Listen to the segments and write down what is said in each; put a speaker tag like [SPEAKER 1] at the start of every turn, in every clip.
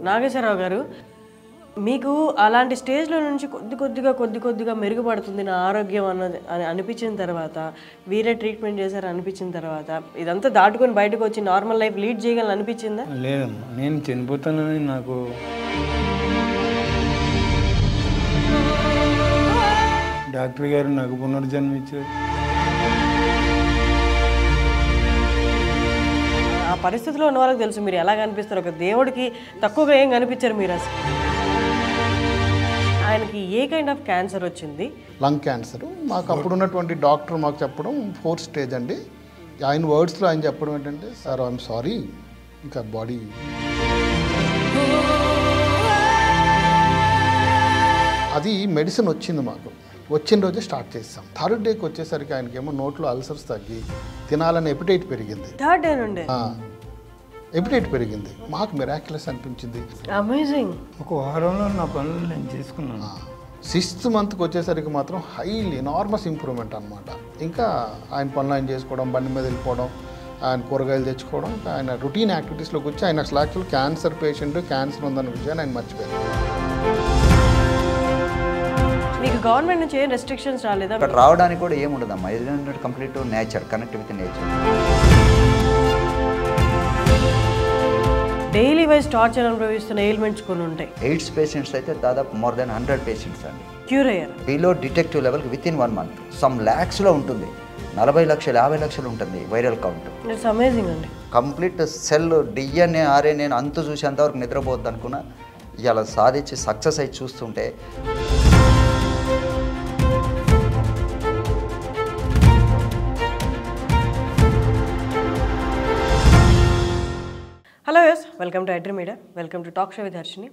[SPEAKER 1] నాగేశ్వరరావు గారు మీకు అలాంటి స్టేజ్లో నుంచి కొద్ది కొద్దిగా కొద్ది కొద్దిగా మెరుగుపడుతుంది నా ఆరోగ్యం అన్నది అని అనిపించిన తర్వాత వీరే ట్రీట్మెంట్ చేశారు అనిపించిన తర్వాత ఇదంతా దాటుకొని బయటకు వచ్చి నార్మల్ లైఫ్ లీడ్ చేయగలని అనిపించిందా
[SPEAKER 2] లేదమ్మా నేను చనిపోతానని నాకు డాక్టర్ గారు నాకు పునర్జన్మ ఇచ్చారు
[SPEAKER 1] ఆ పరిస్థితిలో ఉన్న వాళ్ళకి తెలుసు మీరు ఎలా కనిపిస్తారు ఒక దేవుడికి తక్కువగా ఏం కనిపించారు మీరు అసలు ఆయనకి ఏ కైండ్ ఆఫ్ క్యాన్సర్ వచ్చింది
[SPEAKER 3] లంగ్ క్యాన్సర్ మాకు అప్పుడు ఉన్నటువంటి డాక్టర్ మాకు చెప్పడం ఫోర్త్ స్టేజ్ అండి ఆయన వర్డ్స్లో ఆయన చెప్పడం ఏంటంటే సార్ ఐఎమ్ సారీ ఇంకా బాడీ అది మెడిసిన్ వచ్చింది మాకు వచ్చిన రోజే స్టార్ట్ చేస్తాం థర్డ్ డేకి వచ్చేసరికి ఆయనకేమో నోట్లో అల్సర్స్ తగ్గి తినాలని ఎపిటైట్ పెరిగింది
[SPEAKER 1] థర్డ్ డే నుండి
[SPEAKER 3] ఎపిటైట్ పెరిగింది మాకు మిరాక్యులస్ అనిపించింది
[SPEAKER 1] అమేజింగ్
[SPEAKER 2] ఒక వారంలో నా పనులు నేను చేసుకున్నాను
[SPEAKER 3] సిక్స్త్ మంత్కి వచ్చేసరికి మాత్రం హైలీ ఎనార్మస్ ఇంప్రూవ్మెంట్ అనమాట ఇంకా ఆయన పనులు ఆయన చేసుకోవడం బండి మీద వెళ్ళిపోవడం ఆయన కూరగాయలు తెచ్చుకోవడం ఇంకా ఆయన రొటీన్ యాక్టివిటీస్లోకి వచ్చి ఆయన అసలు యాక్చువల్ క్యాన్సర్ పేషెంట్ క్యాన్సర్ ఉందన్న విషయాన్ని ఆయన మర్చిపోయారు
[SPEAKER 1] మీకు గవర్నమెంట్ నుంచి ఏం రెస్ట్రిక్షన్స్ రాలేదా
[SPEAKER 4] ఇక్కడ రావడానికి కూడా ఏముండదమ్మా ఇది complete nature connect with nature
[SPEAKER 1] daily wise torture అనుభవిస్తున్న ఎయిల్మెంట్స్ కొన్ని ఉంటాయి
[SPEAKER 4] ఎయిడ్స్ పేషెంట్స్ అయితే దాదాపు మోర్ దెన్ హండ్రెడ్ పేషెంట్స్ అండి
[SPEAKER 1] క్యూర్ అయ్యారు
[SPEAKER 4] బిలో డిటెక్టివ్ లెవెల్కి with in one month some ల్యాక్స్లో ఉంటుంది నలభై లక్షలు యాభై లక్షలు ఉంటుంది వైరల్ కౌంట్
[SPEAKER 1] ఇట్స్ అమేజింగ్ అండి
[SPEAKER 4] కంప్లీట్ సెల్ డిఎన్ఏ ఆర్ఎన్ఏ అంతు చూసేంతవరకు నిద్రపోద్ది అనుకున్నా ఇలా సాధించి సక్సెస్ అయి చూస్తుంటే
[SPEAKER 1] hello yes welcome to iDream media welcome to talk show with Harshini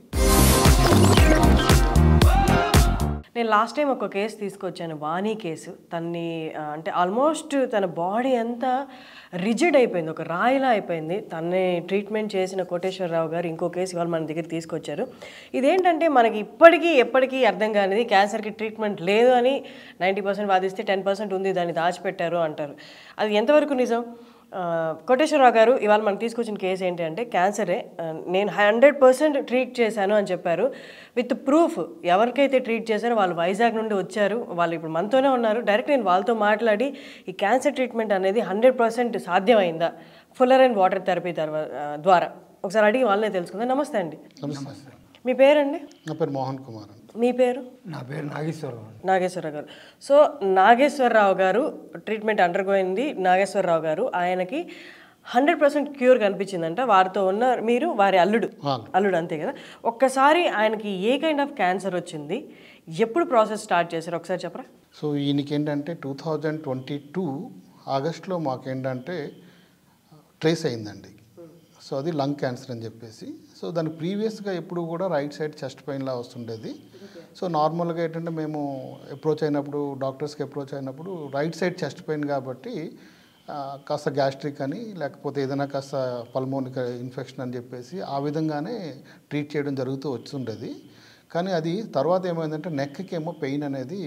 [SPEAKER 1] నేను లాస్ట్ టైం ఒక కేసు తీసుకొచ్చాను వాణి కేసు తన్ని ఆ, అంటే ఆల్మోస్ట్ తన బాడీ అంతా రిజిడ్ అయిపోయింది ఒక రాయిలా అయిపోయింది తన్ని ట్రీట్మెంట్ చేసిన కోటేశ్వరరావు గారు ఇంకో కేసు ఇవాళ మన దగ్గర తీసుకొచ్చారు ఇదేంటంటే మనకి ఇప్పటికీ ఎప్పటికీ అర్థం కానిది క్యాన్సర్కి ట్రీట్మెంట్ లేదు అని నైంటీ పర్సెంట్ వాదిస్తే టెన్ పర్సెంట్ ఉంది దాన్ని దాచిపెట్టారు అంటారు అది ఎంతవరకు నిజం ఆ, కోటేశ్వరరావు గారు ఇవాళ మనకు తీసుకొచ్చిన కేసు ఏంటి అంటే క్యాన్సరే ఆ, నేను హండ్రెడ్ పర్సెంట్ ట్రీట్ చేశాను అని చెప్పారు విత్ ప్రూఫ్ ఎవరికైతే ట్రీట్ చేశారో వాళ్ళు వైజాగ్ నుండి వచ్చారు వాళ్ళు ఇప్పుడు మనతోనే ఉన్నారు డైరెక్ట్ నేను వాళ్ళతో మాట్లాడి ఈ క్యాన్సర్ ట్రీట్మెంట్ అనేది హండ్రెడ్ పర్సెంట్ సాధ్యమైందా ఫుల్లర్ అండ్ వాటర్ థెరపీ తర్వా ఆ, ద్వారా ఒకసారి అడిగి వాళ్ళనే తెలుసుకుందాం నమస్తే అండి
[SPEAKER 3] నమస్తే
[SPEAKER 1] మీ పేరండి
[SPEAKER 3] నా పేరు మోహన్ కుమార్ అండి
[SPEAKER 1] మీ పేరు
[SPEAKER 2] నా పేరు నాగేశ్వరరావు అండి.
[SPEAKER 1] నాగేశ్వరరావు గారు సో నాగేశ్వరరావు గారు ట్రీట్మెంట్ అండర్గోయింది నాగేశ్వరరావు గారు ఆయనకి హండ్రెడ్ పర్సెంట్ క్యూర్ కనిపించిందంట వారితో ఉన్న మీరు వారి అల్లుడు
[SPEAKER 3] వాళ్ళు.
[SPEAKER 1] అల్లుడు అంతే కదా ఒక్కసారి ఆయనకి ఏ కైండ్ ఆఫ్ క్యాన్సర్ వచ్చింది ఎప్పుడు ప్రాసెస్ స్టార్ట్ చేశారు ఒకసారి చెప్పరా
[SPEAKER 3] సో ఈయనకి ఏంటంటే టూ థౌజండ్ ట్వంటీ టూ ఆగస్ట్లో మాకేంటంటే ట్రేస్ అయిందండి సో అది లంగ్ క్యాన్సర్ అని చెప్పేసి సో దాని ప్రీవియస్గా ఎప్పుడు కూడా రైట్ సైడ్ చెస్ట్ పెయిన్లా వస్తుండేది సో నార్మల్గా ఏంటంటే మేము అప్రోచ్ అయినప్పుడు డాక్టర్స్కి అప్రోచ్ అయినప్పుడు రైట్ సైడ్ చెస్ట్ పెయిన్ కాబట్టి ఆ, కాస్త గ్యాస్ట్రిక్ అని లేకపోతే ఏదైనా కాస్త పల్మోనిక్ ఇన్ఫెక్షన్ అని చెప్పేసి ఆ విధంగానే ట్రీట్ చేయడం జరుగుతూ వస్తుండేది కానీ అది తర్వాత ఏమైందంటే నెక్కి ఏమో పెయిన్ అనేది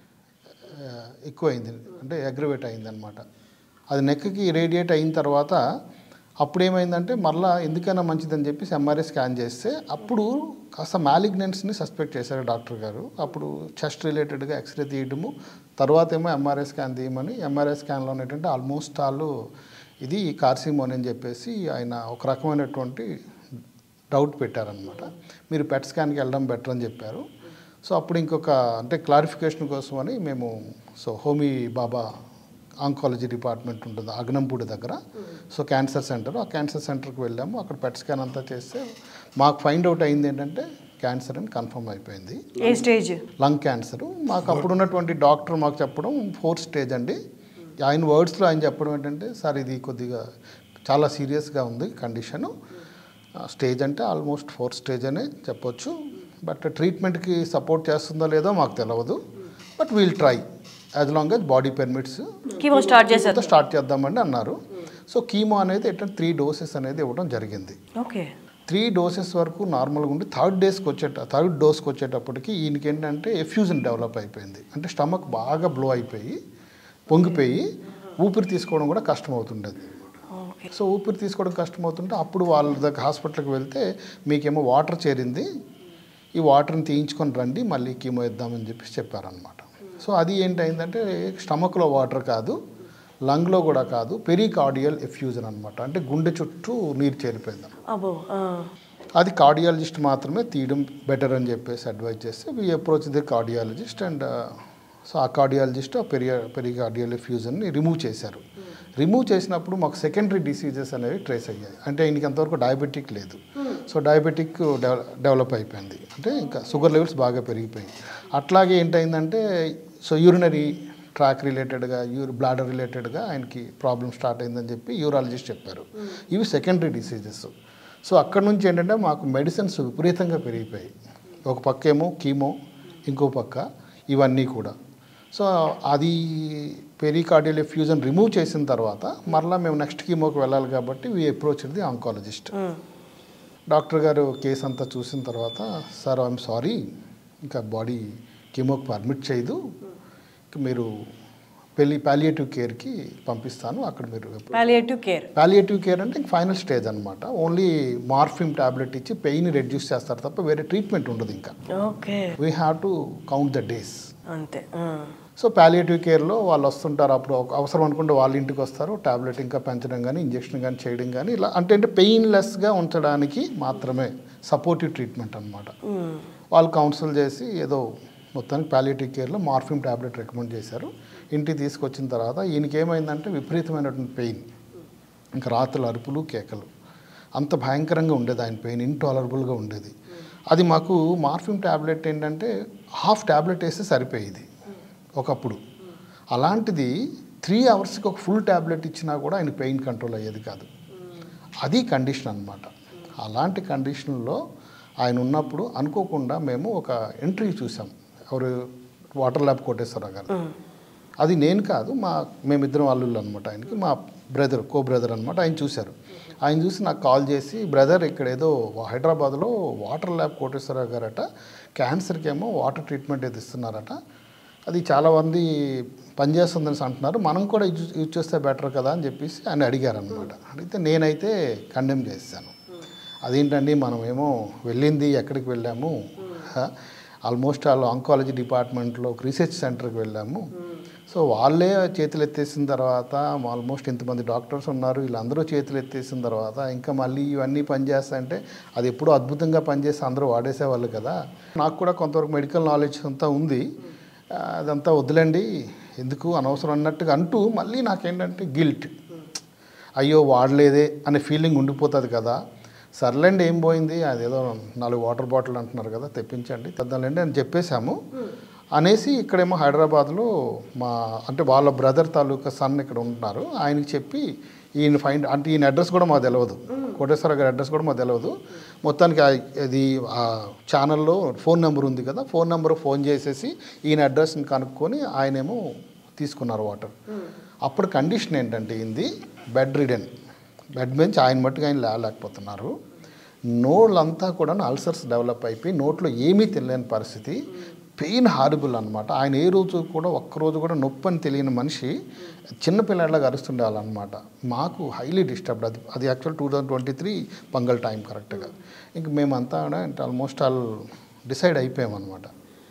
[SPEAKER 3] ఆ, ఎక్కువైంది అంటే అగ్రవేట్ అయింది అనమాట అది నెక్కి రేడియేట్ అయిన తర్వాత అప్పుడు ఏమైందంటే మళ్ళీ ఎందుకైనా మంచిదని చెప్పేసి ఎంఆర్ఐ స్కాన్ చేస్తే అప్పుడు కాస్త మ్యాలిగ్నెంట్స్ని సస్పెక్ట్ చేశారు డాక్టర్ గారు అప్పుడు చెస్ట్ రిలేటెడ్గా ఎక్స్రే తీయడము తర్వాత ఏమో ఎంఆర్ఐ స్కాన్ తీయమని ఎంఆర్ఐ స్కాన్లో ఏంటంటే ఆల్మోస్ట్ ఆల్ ఇది కార్సిమోన్ అని చెప్పేసి ఆయన ఒక రకమైనటువంటి డౌట్ పెట్టారనమాట మీరు పెట్ స్కాన్కి వెళ్ళడం బెటర్ అని చెప్పారు సో అప్పుడు ఇంకొక అంటే క్లారిఫికేషన్ కోసం అని మేము so Homi Bhabha oncology department ఉంటుంది అగ్నంపూడి దగ్గర సో క్యాన్సర్ సెంటర్ ఆ క్యాన్సర్ సెంటర్కి వెళ్ళాము అక్కడ పెట్ స్కాన్ అంతా చేస్తే మాకు ఫైండ్ అవుట్ అయింది ఏంటంటే క్యాన్సర్ అని కన్ఫర్మ్ అయిపోయింది
[SPEAKER 1] ఏ స్టేజ్
[SPEAKER 3] లంగ్ క్యాన్సర్ మాకు అప్పుడు ఉన్నటువంటి డాక్టర్ మాకు చెప్పడం ఫోర్త్ స్టేజ్ అండి ఆయన వర్డ్స్లో ఆయన చెప్పడం ఏంటంటే సార్ ఇది కొద్దిగా చాలా సీరియస్గా ఉంది కండిషను స్టేజ్ అంటే ఆల్మోస్ట్ ఫోర్త్ స్టేజ్ అనే చెప్పొచ్చు బట్ ట్రీట్మెంట్కి సపోర్ట్ చేస్తుందో లేదో మాకు తెలియదు but we'll try as long as body permits
[SPEAKER 1] chemo start చేశారు
[SPEAKER 3] స్టార్ట్ చేద్దామండి అన్నారు సో కీమో అనేది ఏంటంటే త్రీ డోసెస్ అనేది ఇవ్వడం జరిగింది
[SPEAKER 1] ఓకే
[SPEAKER 3] త్రీ డోసెస్ వరకు నార్మల్గా ఉండి థర్డ్ డేస్కి వచ్చేట థర్డ్ డోస్కి వచ్చేటప్పటికి ఈయనకి ఏంటంటే ఎఫ్యూజన్ డెవలప్ అయిపోయింది అంటే స్టమక్ బాగా బ్లో అయిపోయి పొంగిపోయి ఊపిరి తీసుకోవడం కూడా కష్టం అవుతుండేది
[SPEAKER 1] ఓకే
[SPEAKER 3] సో ఊపిరి తీసుకోవడం కష్టమవుతుంటే అప్పుడు వాళ్ళ దగ్గర హాస్పిటల్కి వెళ్తే మీకేమో వాటర్ చేరింది ఈ వాటర్ని తీయించుకొని రండి మళ్ళీ కీమో ఇద్దామని చెప్పేసి చెప్పారనమాట సో అది ఏంటైందంటే స్టమక్లో వాటర్ కాదు లంగ్లో కూడా కాదు పెరికార్డియల్ ఎఫ్యూజన్ అనమాట అంటే గుండె చుట్టూ నీరు చేరిపోయింది
[SPEAKER 1] అబ్బో ఆ.
[SPEAKER 3] అది కార్డియాలజిస్ట్ మాత్రమే తీయడం బెటర్ అని చెప్పేసి అడ్వైజ్ చేస్తే we approach the cardiologist and so ఆ కార్డియాలజిస్ట్ ఆ పెరియ పెరికార్డియల్ ఫ్యూజన్ని రిమూవ్ చేశారు రిమూవ్ చేసినప్పుడు మాకు సెకండరీ డిసీజెస్ అనేవి ట్రేస్ అయ్యాయి అంటే ఈయనకి అంతవరకు డయాబెటిక్ లేదు సో డయాబెటిక్ డెవలప్ అయిపోయింది అంటే ఇంకా షుగర్ లెవెల్స్ బాగా పెరిగిపోయాయి అట్లాగే ఏంటైందంటే సో యూరినరీ ట్రాక్ రిలేటెడ్గా యూర్ బ్లాడర్ రిలేటెడ్గా ఆయనకి ప్రాబ్లమ్ స్టార్ట్ అయిందని చెప్పి యూరాలజిస్ట్ చెప్పారు ఇవి సెకండరీ డిసీజెస్ సో అక్కడ నుంచి ఏంటంటే మాకు మెడిసిన్స్ విపరీతంగా పెరిగిపోయాయి ఒక పక్క ఏమో కీమో ఇంకో పక్క ఇవన్నీ కూడా సో అది పెరికార్డియల్ ఫ్యూజన్ రిమూవ్ చేసిన తర్వాత మరలా మేము నెక్స్ట్ కీమోకి వెళ్ళాలి కాబట్టి we approach the oncologist
[SPEAKER 1] um.
[SPEAKER 3] Doctor గారు కేసు అంతా చూసిన తర్వాత సార్ ఐఎమ్ సారీ ఇంకా బాడీ కీమోకి పర్మిట్ చేయదు ఇంక మీరు పెళ్ళి పాలియేటివ్ కేర్కి పంపిస్తాను అక్కడ మీరు
[SPEAKER 1] పాలియేటివ్ కేర్
[SPEAKER 3] పాలియేటివ్ కేర్ అంటే ఇంక ఫైనల్ స్టేజ్ అనమాట ఓన్లీ మార్ఫిమ్ టాబ్లెట్ ఇచ్చి పెయిన్ రెడ్యూస్ చేస్తారు తప్ప వేరే ట్రీట్మెంట్ ఉండదు ఇంకా
[SPEAKER 1] okay
[SPEAKER 3] we have to count the days
[SPEAKER 1] అంతే ఆ.
[SPEAKER 3] సో పాలియేటివ్ కేర్లో వాళ్ళు వస్తుంటారు అప్పుడు ఒక అవసరం అనుకుంటే వాళ్ళ ఇంటికి వస్తారు టాబ్లెట్ ఇంకా పెంచడం కానీ ఇంజెక్షన్ కానీ చేయడం కానీ ఇలా అంటే అంటే పెయిన్లెస్గా ఉంచడానికి మాత్రమే సపోర్టివ్ ట్రీట్మెంట్ అనమాట
[SPEAKER 1] ఉమ్.
[SPEAKER 3] వాళ్ళు కౌన్సిల్ చేసి ఏదో మొత్తానికి పాలియేటివ్ కేర్లో మార్ఫిమ్ టాబ్లెట్ రికమెండ్ చేశారు ఇంటికి తీసుకొచ్చిన తర్వాత ఈయనకి ఏమైందంటే విపరీతమైనటువంటి పెయిన్ ఇంకా రాత్రులు అరుపులు కేకలు అంత భయంకరంగా ఉండేది ఆయన పెయిన్ ఇంటాలరబుల్గా ఉండేది అది మాకు మార్ఫిమ్ టాబ్లెట్ ఏంటంటే హాఫ్ టాబ్లెట్ వేస్తే సరిపోయేది ఒకప్పుడు అలాంటిది త్రీ అవర్స్కి ఒక ఫుల్ టాబ్లెట్ ఇచ్చినా కూడా ఆయన పెయిన్ కంట్రోల్ అయ్యేది కాదు అది కండిషన్ అన్నమాట అలాంటి కండిషన్లో ఆయన ఉన్నప్పుడు అనుకోకుండా మేము ఒక ఎంట్రీ చూసాం ఎవరు వాటర్ ల్యాబ్ కోటేశ్వరరావు గారు అది నేను కాదు మా మేమిద్దరం అల్లుళ్ళు అనమాట ఆయనకి మా బ్రదర్ కో బ్రదర్ అనమాట ఆయన చూశారు ఆయన చూసి నాకు కాల్ చేసి బ్రదర్ ఇక్కడ ఏదో హైదరాబాద్లో వాటర్ ల్యాబ్ కోటేశ్వరరావు గారట క్యాన్సర్కి ఏమో వాటర్ ట్రీట్మెంట్ ఏది ఇస్తున్నారట అది చాలా మంది పనిచేస్తుందని అంటున్నారు మనం కూడా యూజ్ యూజ్ చేస్తే బెటర్ కదా అని చెప్పేసి ఆయన అడిగారు అనమాట అడిగితే నేనైతే కండెమ్ చేశాను అదేంటండి మనమేమో వెళ్ళింది ఎక్కడికి వెళ్ళాము ఆల్మోస్ట్ వాళ్ళు ఆంకాలజీ డిపార్ట్మెంట్లో రీసెర్చ్ సెంటర్కి వెళ్ళాము సో వాళ్ళే చేతులు ఎత్తేసిన తర్వాత ఆల్మోస్ట్ ఇంతమంది డాక్టర్స్ ఉన్నారు వీళ్ళందరూ చేతులు ఎత్తేసిన తర్వాత ఇంకా మళ్ళీ ఇవన్నీ పనిచేస్తాయంటే అది ఎప్పుడూ అద్భుతంగా పనిచేసి అందరూ వాడేసేవాళ్ళు కదా నాకు కూడా కొంతవరకు మెడికల్ నాలెడ్జ్ అంతా ఉంది ఆ, అదంతా వద్దులేండి ఎందుకు అనవసరం అన్నట్టుగా అంటూ మళ్ళీ నాకేంటంటే గిల్ట్ అయ్యో వాడలేదే అనే ఫీలింగ్ ఉండిపోతుంది కదా సర్లేండి ఏం పోయింది అదేదో నాలుగు వాటర్ బాటిల్ అంటున్నారు కదా తెప్పించండి తెద్దాంలేండి అని చెప్పేశాము అనేసి ఇక్కడేమో హైదరాబాద్లో మా అంటే వాళ్ళ బ్రదర్ తాలూకా సన్ ఇక్కడ ఉంటున్నారు ఆయనకి చెప్పి ఈయన ఫైండ్ అంటే ఈయన అడ్రస్ కూడా మాకు తెలియదు కోటేశ్వర గారి అడ్రస్ కూడా మాకు తెలియదు మొత్తానికి ఆ- ఇది ఆ ఛానల్లో ఫోన్ నెంబర్ ఉంది కదా ఫోన్ నెంబర్ ఫోన్ చేసేసి ఈయన అడ్రస్ని కనుక్కొని ఆయనేమో తీసుకున్నారు వాటర్ అప్పుడు కండిషన్ ఏంటంటే ఇంది బెడ్ రిడెన్ బెడ్ నుంచి ఆయన మట్టుకు ఆయన లేలేకపోతున్నారు నోళ్ళంతా కూడా అల్సర్స్ డెవలప్ అయిపోయి నోట్లో ఏమీ తెలియని పరిస్థితి పెయిన్ హారిబుల్ అనమాట ఆయన ఏ రోజు కూడా ఒక్కరోజు కూడా నొప్పి అని తెలియని మనిషి చిన్నపిల్లలాగా అరుస్తుండాలన్నమాట మాకు హైలీ డిస్టర్బ్డ్ అది అది actual two thousand twenty three పంగల్ టైం కరెక్ట్గా ఇంక మేమంతా ఆల్మోస్ట్ ఆల్ డిసైడ్ అయిపోయామన్నమాట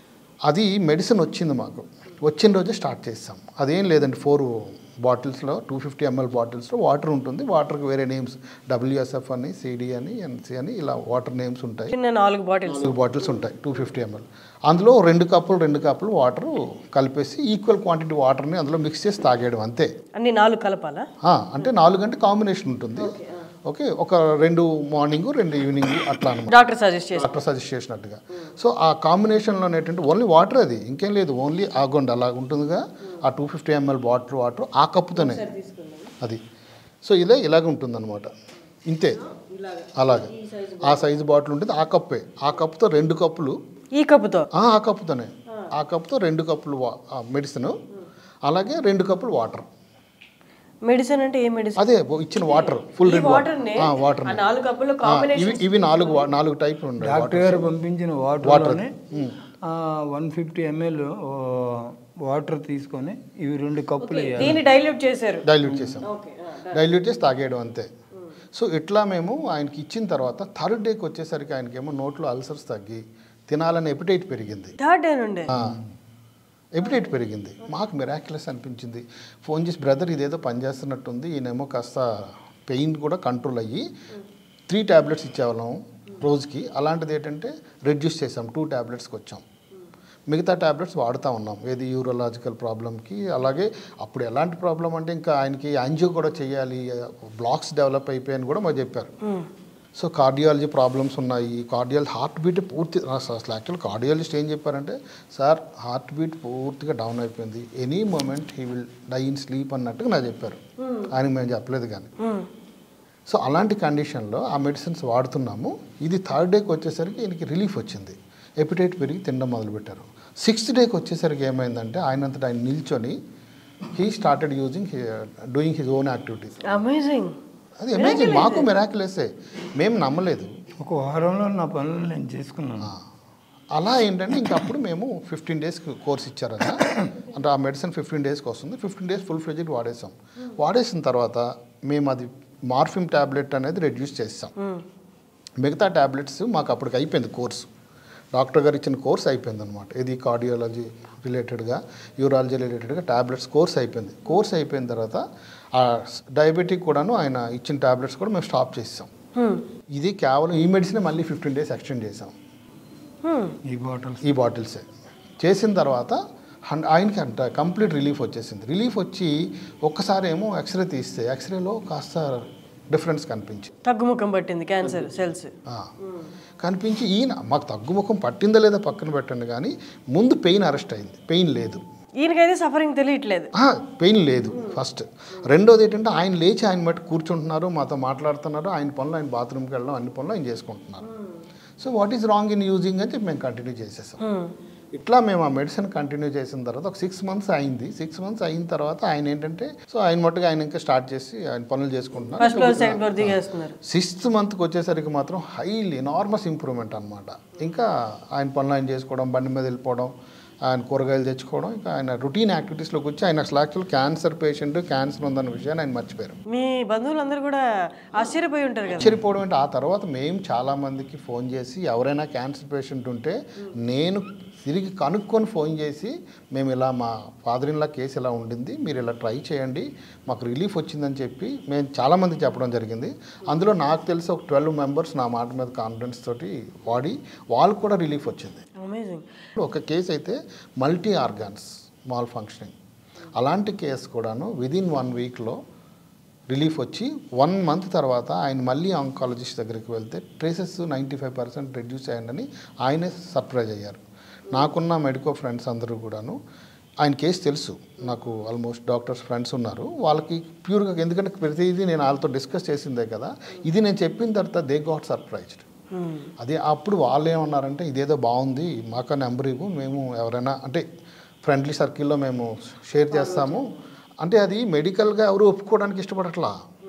[SPEAKER 3] అది మెడిసిన్ వచ్చింది మాకు వచ్చిన రోజే స్టార్ట్ చేస్తాం అదేం లేదండి ఫోర్ బాటిల్స్లో టూ ఫిఫ్టీ ఎంఎల్ బాటిల్స్లో వాటర్ ఉంటుంది వాటర్కి వేరే నేమ్స్ డబ్ల్యూఎస్ఎఫ్ అని సిడి అని ఎన్సి అని ఇలా వాటర్ నేమ్స్ ఉంటాయి
[SPEAKER 1] చిన్న నాలుగు బాటిల్స్
[SPEAKER 3] నాలుగు బాటిల్స్ ఉంటాయి టూ ఫిఫ్టీ ఎంఎల్ అందులో రెండు కప్పులు రెండు కప్పులు వాటర్ కలిపేసి ఈక్వల్ క్వాంటిటీ వాటర్ని అందులో మిక్స్ చేసి తాగేయడం అంతే
[SPEAKER 1] అన్ని నాలుగు కలపాలా
[SPEAKER 3] ఆ, అంటే నాలుగు గంటల కాంబినేషన్ ఉంటుంది ఓకే ఒక రెండు మార్నింగ్ రెండు ఈవినింగ్ అట్లా అనమాట
[SPEAKER 1] డాక్టర్ సజెస్ట్ చేసి
[SPEAKER 3] డాక్టర్ సజెస్ట్ చేసినట్టుగా సో ఆ కాంబినేషన్లో ఏంటంటే ఓన్లీ వాటర్ అది ఇంకేం లేదు ఓన్లీ ఆగొండ అలా ఉంటుందిగా ఆ two fifty ML bottle water ఆ కప్పుతోనే అది సో ఇదే ఇలాగ ఉంటుందన్నమాట ఇంతే అలాగే ఆ సైజు బాటిల్ ఉంటుంది ఆ కప్పే ఆ కప్పుతో రెండు కప్పులు
[SPEAKER 1] ఈ కప్పుతో
[SPEAKER 3] ఆ ఆ కప్పుతోనే ఆ కప్పుతో రెండు కప్పులు మెడిసిన్ అలాగే రెండు కప్పులు వాటర్
[SPEAKER 1] మెడిసిన్ అంటే ఏ మెడిసిన్
[SPEAKER 3] అదే ఇచ్చిన వాటర్ ఫుల్
[SPEAKER 1] ఈ
[SPEAKER 3] రెండు
[SPEAKER 1] వాటర్ ని
[SPEAKER 3] వాటర్
[SPEAKER 1] ఆ నాలుగు కప్పులు కాంబినేషన్
[SPEAKER 3] ఇవి ఇవి నాలుగు వా- నాలుగు టైపులు ఉన్నాయి
[SPEAKER 2] డాక్టర్ గారు పంపించిన వాటర్లోనే వన్ ఫిఫ్టీ ఎంఎల్ వాటర్ తీసుకొని ఇవి రెండు కప్పులు వేయాలి
[SPEAKER 1] దీన్ని డైల్యూట్ చేశారు
[SPEAKER 3] డైల్యూట్ చేసాం
[SPEAKER 1] ఓకే
[SPEAKER 3] డైల్యూట్ చేసి తాగేయడం అంతే సో ఇట్లా మేము ఆయనకి ఇచ్చిన తర్వాత థర్డ్ డేకి వచ్చేసరికి ఆయనకేమో నోట్లో అల్సర్స్ తగ్గి తినాలని ఎపిటైట్ పెరిగింది
[SPEAKER 1] థర్డ్ డే నుండి
[SPEAKER 3] ఎపిటైట్ పెరిగింది మాకు మిరాక్యులస్ అనిపించింది ఫోన్ చేసి బ్రదర్ ఇదేదో పనిచేస్తున్నట్టుంది ఈయనేమో కాస్త పెయిన్ కూడా కంట్రోల్ అయ్యి త్రీ ట్యాబ్లెట్స్ ఇచ్చేవాళ్ళం రోజుకి అలాంటిది ఏంటంటే రెడ్యూస్ చేసాం టూ ట్యాబ్లెట్స్కి వచ్చాం మిగతా ట్యాబ్లెట్స్ వాడుతూ ఉన్నాం ఏది యూరోలాజికల్ ప్రాబ్లమ్కి అలాగే అప్పుడు ఎలాంటి ప్రాబ్లం అంటే ఇంకా ఆయనకి యాంజియో కూడా చేయాలి బ్లాక్స్ డెవలప్ అయిపోయాయని కూడా మాకు చెప్పారు సో కార్డియాలజీ ప్రాబ్లమ్స్ ఉన్నాయి కార్డియల్ హార్ట్ బీట్ పూర్తి అసలు యాక్చువల్ కార్డియాలజిస్ట్ ఏం చెప్పారంటే సార్ హార్ట్ బీట్ పూర్తిగా డౌన్ అయిపోయింది any moment he will die in sleep అన్నట్టుగా నాకు చెప్పారు ఆయనకి మేము చెప్పలేదు కానీ సో అలాంటి కండిషన్లో ఆ మెడిసిన్స్ వాడుతున్నాము ఇది థర్డ్ డేకి వచ్చేసరికి ఈయనకి రిలీఫ్ వచ్చింది ఎపిటైట్ పెరిగి తినడం మొదలుపెట్టారు సిక్స్త్ డేకి వచ్చేసరికి ఏమైందంటే ఆయనంతటా ఆయన నిల్చొని he started using doing his own activities
[SPEAKER 1] amazing
[SPEAKER 3] అది అమేజింగ్ మాకు మెరాకులెసే మేము నమ్మలేదు
[SPEAKER 2] ఒక వారంలో నా పనులు నేను చేసుకున్నాను
[SPEAKER 3] అలా ఏంటంటే ఇంకా అప్పుడు మేము ఫిఫ్టీన్ డేస్కి కోర్స్ ఇచ్చారు కదా అంటే ఆ మెడిసిన్ ఫిఫ్టీన్ డేస్కి వస్తుంది ఫిఫ్టీన్ డేస్ ఫుల్ ఫ్లెజ్డ్ వాడేసాం వాడేసిన తర్వాత మేము అది మార్ఫిమ్ ట్యాబ్లెట్ అనేది రెడ్యూస్ చేస్తాం మిగతా ట్యాబ్లెట్స్ మాకు అప్పటికి అయిపోయింది కోర్సు డాక్టర్ గారు ఇచ్చిన కోర్స్ అయిపోయింది అనమాట ఇది కార్డియాలజీ రిలేటెడ్గా యూరాలజీ రిలేటెడ్గా ట్యాబ్లెట్స్ కోర్స్ అయిపోయింది కోర్స్ అయిపోయిన తర్వాత ఆ డయాబెటిక్ కూడాను ఆయన ఇచ్చిన ట్యాబ్లెట్స్ కూడా మేము స్టాప్ చేసాం ఇది కేవలం ఈ మెడిసిన్ మళ్ళీ ఫిఫ్టీన్ డేస్ ఎక్స్టెండ్ చేసాం
[SPEAKER 2] ఈ బాటిల్స్
[SPEAKER 3] ఈ బాటిల్సే చేసిన తర్వాత హన్ ఆయనకి అంట కంప్లీట్ రిలీఫ్ వచ్చేసింది రిలీఫ్ వచ్చి ఒక్కసారి ఏమో ఎక్స్రే తీస్తే ఎక్స్రేలో కాస్త డిఫరెన్స్ కనిపించింది
[SPEAKER 1] తగ్గుముఖం పట్టింది క్యాన్సర్ సెల్స్
[SPEAKER 3] ఆ. కనిపించి ఈయన మాకు తగ్గుముఖం పట్టిందా లేదా పక్కన పెట్టండి కానీ ముందు పెయిన్ అరెస్ట్ అయింది పెయిన్ లేదు
[SPEAKER 1] ఈయనకైతే సఫరింగ్ తెలియట్లేదు
[SPEAKER 3] పెయిన్ లేదు ఫస్ట్ రెండోది ఏంటంటే ఆయన లేచి ఆయన మట్టి కూర్చుంటున్నారు మాతో మాట్లాడుతున్నారు ఆయన పనులు ఆయన బాత్రూమ్కి వెళ్ళడం అన్ని పనులు ఆయన చేసుకుంటున్నారు so what is wrong in using అని చెప్పి మేము కంటిన్యూ చేసేసాం ఇట్లా మేము ఆ మెడిసిన్ కంటిన్యూ చేసిన తర్వాత ఒక సిక్స్ మంత్స్ అయింది సిక్స్ మంత్స్ అయిన తర్వాత ఆయన ఏంటంటే సో ఆయన మట్టుగా ఆయన ఇంకా స్టార్ట్ చేసి ఆయన పనులు చేసుకుంటున్నారు
[SPEAKER 1] ఫస్ట్ ఫ్లోర్ సెకండ్ ఫ్లోర్ దిగేస్తున్నారు
[SPEAKER 3] సిక్స్త్ మంత్కి వచ్చేసరికి మాత్రం హైలీ ఎనార్మస్ ఇంప్రూవ్మెంట్ అనమాట ఇంకా ఆయన పనులు ఆయన చేసుకోవడం బండి మీద వెళ్ళిపోవడం ఆయన కూరగాయలు తెచ్చుకోవడం ఇంకా ఆయన రొటీన్ యాక్టివిటీస్లోకి వచ్చి ఆయన అసలు యాక్చువల్ క్యాన్సర్ పేషెంట్ క్యాన్సర్ ఉందన్న విషయాన్ని ఆయన మర్చిపోయారు
[SPEAKER 1] మీ బంధువులందరూ కూడా ఆశ్చర్యపోయి ఉంటారు కదా
[SPEAKER 3] ఆశ్చర్యపోవడం అంటే ఆ తర్వాత మేము చాలామందికి ఫోన్ చేసి ఎవరైనా క్యాన్సర్ పేషెంట్ ఉంటే నేను తిరిగి కనుక్కొని ఫోన్ చేసి మేము ఇలా మా ఫాదర్ ఇన్లా కేసు ఇలా ఉండింది మీరు ఇలా ట్రై చేయండి మాకు రిలీఫ్ వచ్చిందని చెప్పి మేము చాలామంది చెప్పడం జరిగింది అందులో నాకు తెలిసి ఒక ట్వెల్వ్ మెంబర్స్ నా మాట మీద కాన్ఫిడెన్స్ తోటి వాడి వాళ్ళకు కూడా రిలీఫ్ వచ్చింది
[SPEAKER 1] అమేజింగ్
[SPEAKER 3] ఒక కేసు అయితే మల్టీ ఆర్గాన్స్ మాల్ ఫంక్షనింగ్ అలాంటి కేసు కూడాను విదిన్ వన్ వీక్లో రిలీఫ్ వచ్చి వన్ మంత్ తర్వాత ఆయన మళ్ళీ ఆంకాలజిస్ట్ దగ్గరికి వెళ్తే traces ninety five percent reduce అయ్యండి ఆయనే సర్ప్రైజ్ అయ్యారు నాకున్న మెడికో ఫ్రెండ్స్ అందరూ కూడాను ఆయన కేసు తెలుసు నాకు ఆల్మోస్ట్ డాక్టర్స్ ఫ్రెండ్స్ ఉన్నారు వాళ్ళకి ప్యూర్గా ఎందుకంటే ప్రతిదీ నేను వాళ్ళతో డిస్కస్ చేసిందే కదా ఇది నేను చెప్పిన తర్వాత దే గాట్ సర్ప్రైజ్డ్ అదే అప్పుడు వాళ్ళు ఏమన్నారంటే ఇదేదో బాగుంది మాకు నెంబర్ ఇవ్వు మేము ఎవరైనా అంటే ఫ్రెండ్లీ సర్కిల్లో మేము షేర్ చేస్తాము అంటే అది మెడికల్గా ఎవరు ఒప్పుకోవడానికి ఇష్టపడట్లా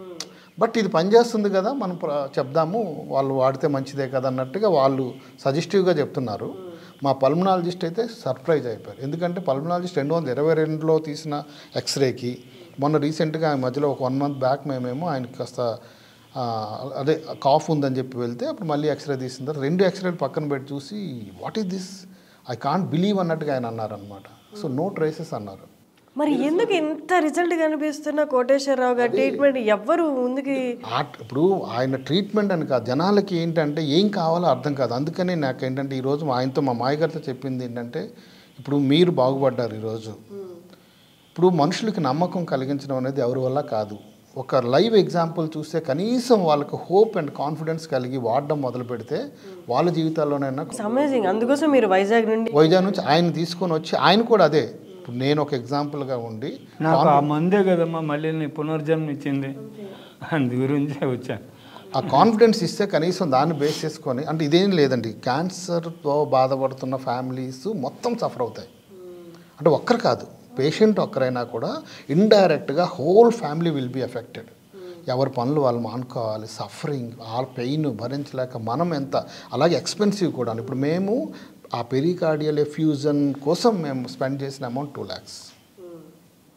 [SPEAKER 3] బట్ ఇది పనిచేస్తుంది కదా మనం ప్ర- చెప్దాము వాళ్ళు వాడితే మంచిదే కదా అన్నట్టుగా వాళ్ళు సజెస్టివ్గా చెప్తున్నారు మా పల్మనాలజిస్ట్ అయితే సర్ప్రైజ్ అయిపోయారు ఎందుకంటే పల్మనాలజిస్ట్ రెండు వందల ఇరవై రెండులో తీసిన ఎక్స్రేకి మొన్న రీసెంట్గా ఆయన మధ్యలో ఒక వన్ మంత్ బ్యాక్ మేమేమో ఆయనకి కాస్త ఆ, అదే కాఫ్ ఉందని చెప్పి వెళ్తే అప్పుడు మళ్ళీ ఎక్స్రే తీసిన తర్వాత రెండు ఎక్స్రేలు పక్కన పెట్టి చూసి what is this I can't believe అన్నట్టుగా ఆయన అన్నారనమాట సో నో ట్రేసెస్ అన్నారు
[SPEAKER 1] మరి ఎందుకు ఇంత రిజల్ట్ కనిపిస్తున్న కోటేశ్వరరావు గారి ట్రీట్మెంట్ ఎవ్వరు ముందుకి
[SPEAKER 3] ఆ- ఇప్పుడు ఆయన ట్రీట్మెంట్ అని కాదు జనాలకి ఏంటంటే ఏం కావాలో అర్థం కాదు అందుకనే నాకు ఏంటంటే ఈరోజు మా ఆయనతో మా మాయగారితో చెప్పింది ఏంటంటే ఇప్పుడు మీరు బాగుపడ్డారు ఈరోజు ఇప్పుడు మనుషులకి నమ్మకం కలిగించడం అనేది ఎవరి వల్ల కాదు ఒక లైవ్ ఎగ్జాంపుల్ చూస్తే కనీసం వాళ్ళకి హోప్ అండ్ కాన్ఫిడెన్స్ కలిగి వాడడం మొదలు పెడితే వాళ్ళ జీవితాల్లోనైనా
[SPEAKER 1] అమేజింగ్ అందుకోసం మీరు వైజాగ్ నుండి
[SPEAKER 3] వైజాగ్ నుంచి ఆయన తీసుకొని వచ్చి ఆయన కూడా అదే ఇప్పుడు నేను ఒక ఎగ్జాంపుల్గా ఉండి
[SPEAKER 2] నాకు ఆ మందే కదమ్మా మళ్ళీ నీ పునర్జన్మ ఇచ్చింది అందు గురించే వచ్చాను
[SPEAKER 3] ఆ కాన్ఫిడెన్స్ ఇస్తే కనీసం దాన్ని బేస్ చేసుకొని అంటే ఇదేం లేదండి క్యాన్సర్తో బాధపడుతున్న ఫ్యామిలీస్ మొత్తం సఫర్ అవుతాయి అంటే ఒక్కరు కాదు పేషెంట్ ఒక్కరైనా కూడా ఇండైరెక్ట్గా whole family will be affected ఎవరి పనులు వాళ్ళు మానుకోవాలి సఫరింగ్ ఆ పెయిన్ భరించలేక మనం ఎంత అలాగే ఎక్స్పెన్సివ్ కూడా ఇప్పుడు మేము ఆ పెరికార్డియల్ ఎఫ్యూజన్ కోసం మేము స్పెండ్ చేసిన అమౌంట్ టూ ల్యాక్స్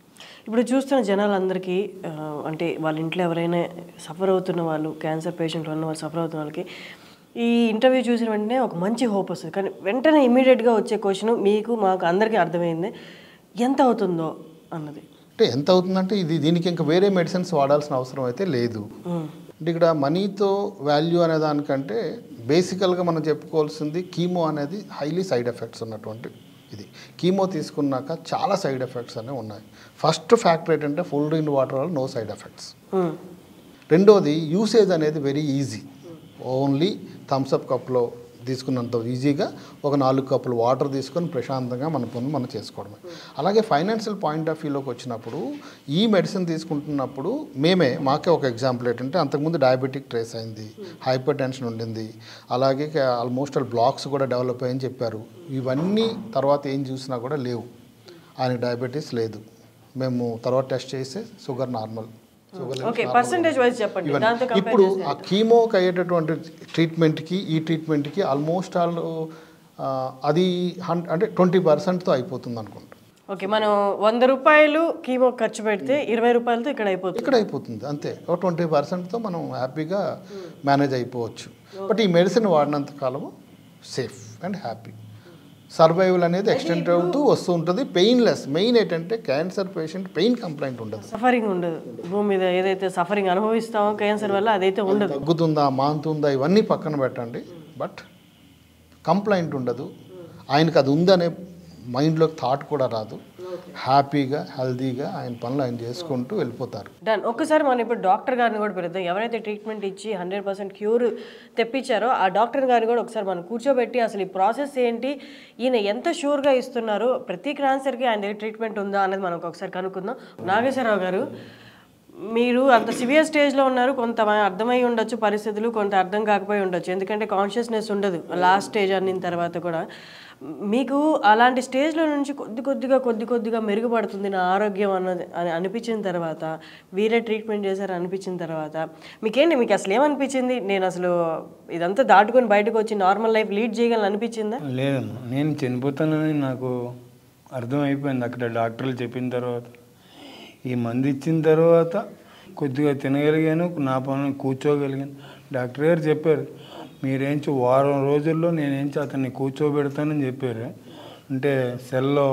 [SPEAKER 1] ఇప్పుడు చూస్తున్న జనాలందరికీ ఆ, అంటే వాళ్ళ ఇంట్లో ఎవరైనా సఫర్ అవుతున్న వాళ్ళు క్యాన్సర్ పేషెంట్లు ఉన్న వాళ్ళు సఫర్ అవుతున్న వాళ్ళకి ఈ ఇంటర్వ్యూ చూసిన వెంటనే ఒక మంచి హోప్ వస్తుంది కానీ వెంటనే ఇమీడియట్గా వచ్చే క్వశ్చన్ మీకు మాకు అందరికీ అర్థమైంది ఎంత అవుతుందో అన్నది
[SPEAKER 3] అంటే ఎంత అవుతుందంటే ఇది దీనికి ఇంకా వేరే మెడిసిన్స్ వాడాల్సిన అవసరం అయితే లేదు అంటే ఇక్కడ మనీతో వాల్యూ అనే దానికంటే బేసికల్గా మనం చెప్పుకోవాల్సింది కీమో అనేది హైలీ సైడ్ ఎఫెక్ట్స్ ఉన్నటువంటి ఇది కీమో తీసుకున్నాక చాలా సైడ్ ఎఫెక్ట్స్ అనేవి ఉన్నాయి ఫస్ట్ ఫ్యాక్టర్ ఏంటంటే ఫుల్ ఇన్ వాటర్ వల్ల నో సైడ్ ఎఫెక్ట్స్
[SPEAKER 1] మ్మ్.
[SPEAKER 3] రెండోది యూసేజ్ అనేది వెరీ ఈజీ ఓన్లీ థమ్స్అప్ కప్లో తీసుకున్నంత ఈజీగా ఒక నాలుగు కప్పులు వాటర్ తీసుకొని ప్రశాంతంగా మన పనులు మనం చేసుకోవడమే అలాగే ఫైనాన్షియల్ పాయింట్ ఆఫ్ వ్యూలోకి వచ్చినప్పుడు ఈ మెడిసిన్ తీసుకుంటున్నప్పుడు మేమే మాకే ఒక ఎగ్జాంపుల్ ఏంటంటే అంతకుముందు డయాబెటిక్ ట్రేస్ అయింది హైపర్ టెన్షన్ ఉండింది అలాగే ఆల్మోస్ట్ ఆల్ బ్లాక్స్ కూడా డెవలప్ అయ్యని చెప్పారు ఇవన్నీ తర్వాత ఏం చూసినా కూడా లేవు ఆయనకి డయాబెటీస్ లేదు మేము తర్వాత టెస్ట్ చేస్తే sugar normal sugar
[SPEAKER 1] okay percentage wise చెప్పండి
[SPEAKER 3] ఇవన్నీ.
[SPEAKER 1] దాంతో కంపేర్
[SPEAKER 3] ఇప్పుడు ఆ కీమోకి అయ్యేటటువంటి ట్రీట్మెంట్కి ఈ ట్రీట్మెంట్కి ఆల్మోస్ట్ ఆల్ ఆ, అది హన్ అంటే ట్వంటీ పర్సెంట్తో అయిపోతుంది అనుకుంటా
[SPEAKER 1] ఓకే మనం వంద రూపాయలు కీమో ఖర్చు పెడితే ఇరవై రూపాయలతో ఇక్కడ అయిపోతుంది
[SPEAKER 3] ఇక్కడ అయిపోతుంది అంతే ఒక ట్వంటీ పర్సెంట్తో మనం హ్యాపీగా మేనేజ్ అయిపోవచ్చు బట్ ఈ మెడిసిన్ వాడినంత కాలము సేఫ్ అండ్ హ్యాపీ సర్వైవల్ అనేది ఎక్స్టెండ్ అవుతూ వస్తూ ఉంటుంది పెయిన్లెస్ మెయిన్ ఏంటంటే క్యాన్సర్ పేషెంట్ పెయిన్ కంప్లైంట్ ఉండదు
[SPEAKER 1] సఫరింగ్ ఉండదు భూమి మీద ఏదైతే సఫరింగ్ అనుభవిస్తామో క్యాన్సర్ వల్ల అదైతే ఉండదు
[SPEAKER 3] తగ్గుతుందా మాంతుందా ఇవన్నీ పక్కన పెట్టండి బట్ కంప్లైంట్ ఉండదు ఆయనకు అది ఉందనే మైండ్లోకి థాట్ కూడా రాదు హ్యాపీగా హెల్తీగా ఆయన పనులు ఆయన చేసుకుంటూ వెళ్ళిపోతారు
[SPEAKER 1] డన్ ఒక్కసారి మనం ఇప్పుడు డాక్టర్ గారిని కూడా పిలుద్దాం ఎవరైతే ట్రీట్మెంట్ ఇచ్చి హండ్రెడ్ పర్సెంట్ క్యూర్ తెప్పించారో ఆ డాక్టర్ గారిని కూడా ఒకసారి మనం కూర్చోబెట్టి అసలు ఈ ప్రాసెస్ ఏంటి ఈయన ఎంత షూర్గా ఇస్తున్నారు ప్రతి క్యాన్సర్కి ఆయన దగ్గర ట్రీట్మెంట్ ఉందా అనేది మనం ఒకసారి కనుక్కుందాం నాగేశ్వరరావు గారు మీరు అంత సివియర్ స్టేజ్లో ఉన్నారు కొంత అర్థమై ఉండొచ్చు పరిస్థితులు కొంత అర్థం కాకపోయి ఉండొచ్చు ఎందుకంటే కాన్షియస్నెస్ ఉండదు లాస్ట్ స్టేజ్ అన్నిన తర్వాత కూడా మీకు అలాంటి స్టేజ్లో నుంచి కొద్ది కొద్దిగా కొద్ది కొద్దిగా మెరుగుపడుతుంది నా ఆరోగ్యం అన్నది అని అనిపించిన తర్వాత వీరే ట్రీట్మెంట్ చేశారు అనిపించిన తర్వాత మీకేంటి మీకు అసలు ఏమనిపించింది నేను అసలు ఇదంతా దాటుకొని బయటకు వచ్చి నార్మల్ లైఫ్ లీడ్ చేయగలను అనిపించిందా
[SPEAKER 2] లేదమ్మా నేను చనిపోతానని నాకు అర్థమైపోయింది అక్కడ డాక్టర్లు చెప్పిన తర్వాత ఈ మందు ఇచ్చిన తర్వాత కొద్దిగా తినగలిగాను నా పనులు కూర్చోగలిగాను డాక్టర్ గారు చెప్పారు మీరేంచి వారం రోజుల్లో నేనేంచి అతన్ని కూర్చోబెడతానని చెప్పారు అంటే సెల్లో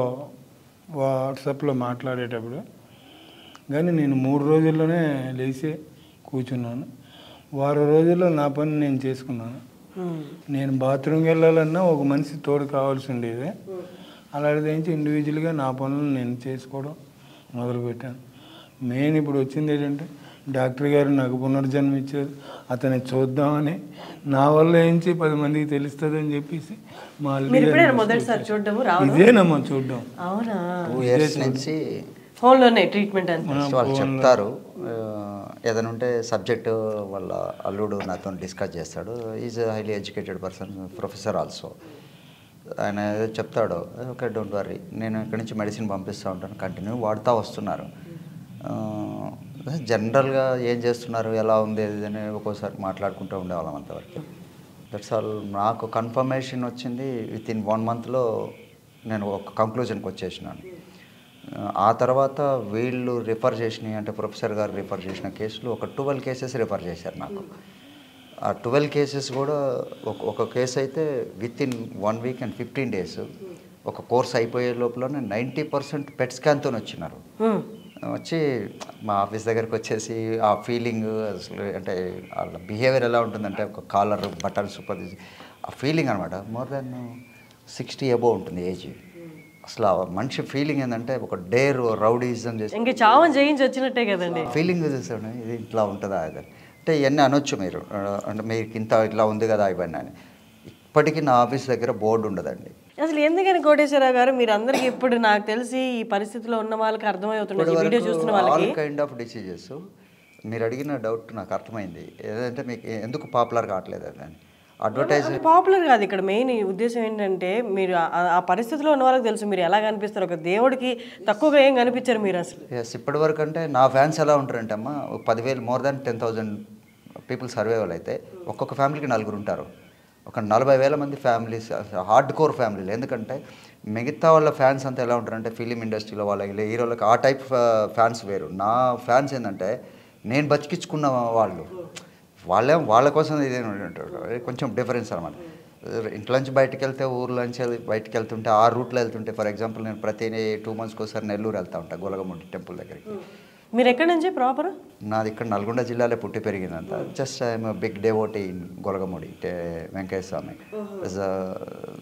[SPEAKER 2] వాట్సాప్లో మాట్లాడేటప్పుడు కానీ నేను మూడు రోజుల్లోనే లేచి కూర్చున్నాను వారం రోజుల్లో నా పని నేను చేసుకున్నాను నేను బాత్రూమ్కి వెళ్ళాలన్నా ఒక మనిషి తోడు కావాల్సి ఉండేది అలాంటిది ఏంచి ఇండివిజువల్గా నా పనులు నేను చేసుకోవడం మొదలుపెట్టాను మెయిన్ ఇప్పుడు వచ్చింది ఏంటంటే డాక్టర్ గారు నాకు పునర్జన్మ ఇచ్చారు అతన్ని చూద్దామని నా వల్ల ఏంచి పది మందికి తెలుస్తుందని చెప్పేసి మా
[SPEAKER 1] మీరు ఇప్పుడే మొదటిసారి చూడడము రావడం
[SPEAKER 2] ఇదేనమ్మా చూడడం
[SPEAKER 1] అవునా
[SPEAKER 4] టూ ఇయర్స్ నుంచి
[SPEAKER 1] ఫోన్లోనే ట్రీట్మెంట్ అంతా
[SPEAKER 4] వాళ్ళు చెప్తారు ఆ, ఏదైనా ఉంటే సబ్జెక్ట్ వాళ్ళ అల్లుడు నాతో డిస్కస్ చేస్తాడు is highly educated person professor also ఆయన ఏదో చెప్తాడు ఓకే డోంట్ వరీ నేను ఇక్కడి నుంచి మెడిసిన్ పంపిస్తూ ఉంటాను కంటిన్యూ వాడుతూ వస్తున్నారు జనరల్గా ఏం చేస్తున్నారు ఎలా ఉంది అది అని ఒక్కోసారి మాట్లాడుకుంటూ ఉండేవాళ్ళం అంతవరకు దట్స్ ఆల్ నాకు కన్ఫర్మేషన్ వచ్చింది విత్ ఇన్ వన్ మంత్లో నేను ఒక కంక్లూజన్కి వచ్చేసినాను ఆ తర్వాత వీళ్ళు రిఫర్ చేసినాయి అంటే ప్రొఫెసర్ గారు రిఫర్ చేసిన కేసులు ఒక ట్వెల్వ్ కేసెస్ రిఫర్ చేశారు నాకు ఆ ట్వెల్వ్ కేసెస్ కూడా ఒక ఒక కేసు అయితే with in one week and fifteen days ఒక కోర్స్ అయిపోయే లోపలనే నైంటీ పర్సెంట్ పెట్ స్కాన్తో వచ్చినారు వచ్చి మా ఆఫీస్ దగ్గరికి వచ్చేసి ఆ ఫీలింగ్ అసలు అంటే వాళ్ళ బిహేవియర్ ఎలా ఉంటుందంటే ఒక కాలర్ బటన్స్ ఉపయోగించి ఆ ఫీలింగ్ అనమాట మోర్ దెన్ సిక్స్టీ అబోవ్ ఉంటుంది ఏజ్ అసలు ఆ మనిషి ఫీలింగ్ ఏంటంటే ఒక డేర్ రౌడీజం చేసి
[SPEAKER 1] ఇంక చావని జయించి వచ్చినట్టే కదండి
[SPEAKER 4] ఫీలింగ్ చూసాడు ఇది ఇట్లా ఉంటుందా అది అంటే ఇవన్నీ అనొచ్చు మీరు ఆ, అంటే మీకు ఇంత ఇట్లా ఉంది కదా ఇవన్నీ అని ఇప్పటికీ నా ఆఫీస్ దగ్గర బోర్డు ఉండదండి
[SPEAKER 1] అసలు ఎందుకని కోటేశ్వరరావు గారు మీరు అందరికి ఇప్పుడు నాకు తెలిసి ఈ పరిస్థితిలో ఉన్న వాళ్ళకి అర్థమవుతుంది ఈ వీడియో చూస్తున్న
[SPEAKER 4] ఆల్
[SPEAKER 1] వాళ్ళకి
[SPEAKER 4] కైండ్ ఆఫ్ డిసీజెస్ మీరు అడిగిన డౌట్ నాకు అర్థమైంది ఏదంటే మీకు ఎందుకు పాపులర్ కావట్లేదు అని అడ్వర్టైజ్
[SPEAKER 1] పాపులర్ కాదు ఇక్కడ మెయిన్ ఉద్దేశం ఏంటంటే మీరు ఆ- ఆ పరిస్థితిలో ఉన్న వాళ్ళకి తెలుసు మీరు ఎలా కనిపిస్తారు ఒక దేవుడికి తక్కువగా ఏం కనిపించారు మీరు అసలు
[SPEAKER 4] ఎస్ ఇప్పటి వరకు అంటే నా ఫ్యాన్స్ ఎలా ఉంటారంటే అమ్మా ఒక పదివేలు more than ten thousand people survival అయితే ఒక్కొక్క ఫ్యామిలీకి నలుగురు ఉంటారు ఒక నలభై వేల మంది ఫ్యామిలీస్ హార్డ్ కోర్ ఫ్యామిలీలు ఎందుకంటే మిగతా వాళ్ళ ఫ్యాన్స్ అంతా ఎలా ఉంటారంటే ఫిలిం ఇండస్ట్రీలో వాళ్ళ హీరోలకు ఆ టైప్ ఫ్యాన్స్ వేరు నా ఫ్యాన్స్ ఏంటంటే నేను బతికించుకున్న వాళ్ళు వాళ్ళే వాళ్ళ కోసం ఇదే ఉంటారు కొంచెం డిఫరెన్స్ అనమాట ఇంట్లో నుంచి బయటకు వెళ్తే ఊర్లోంచి వెళ్ళి బయటకు వెళ్తుంటే ఆ రూట్లో వెళ్తుంటే ఫర్ ఎగ్జాంపుల్ నేను ప్రతి టూ మంత్స్కి ఒకసారి నెల్లూరు వెళ్తా ఉంటాను గోలగముడి టెంపుల్ దగ్గరికి
[SPEAKER 1] మీరు ఎక్కడి నుంచి ప్రాపర్
[SPEAKER 4] నాది ఇక్కడ నల్గొండ జిల్లాలో పుట్టి పెరిగిందంత just I'm big devotee in Golagamudi టే- వెంకయ్య స్వామి As a-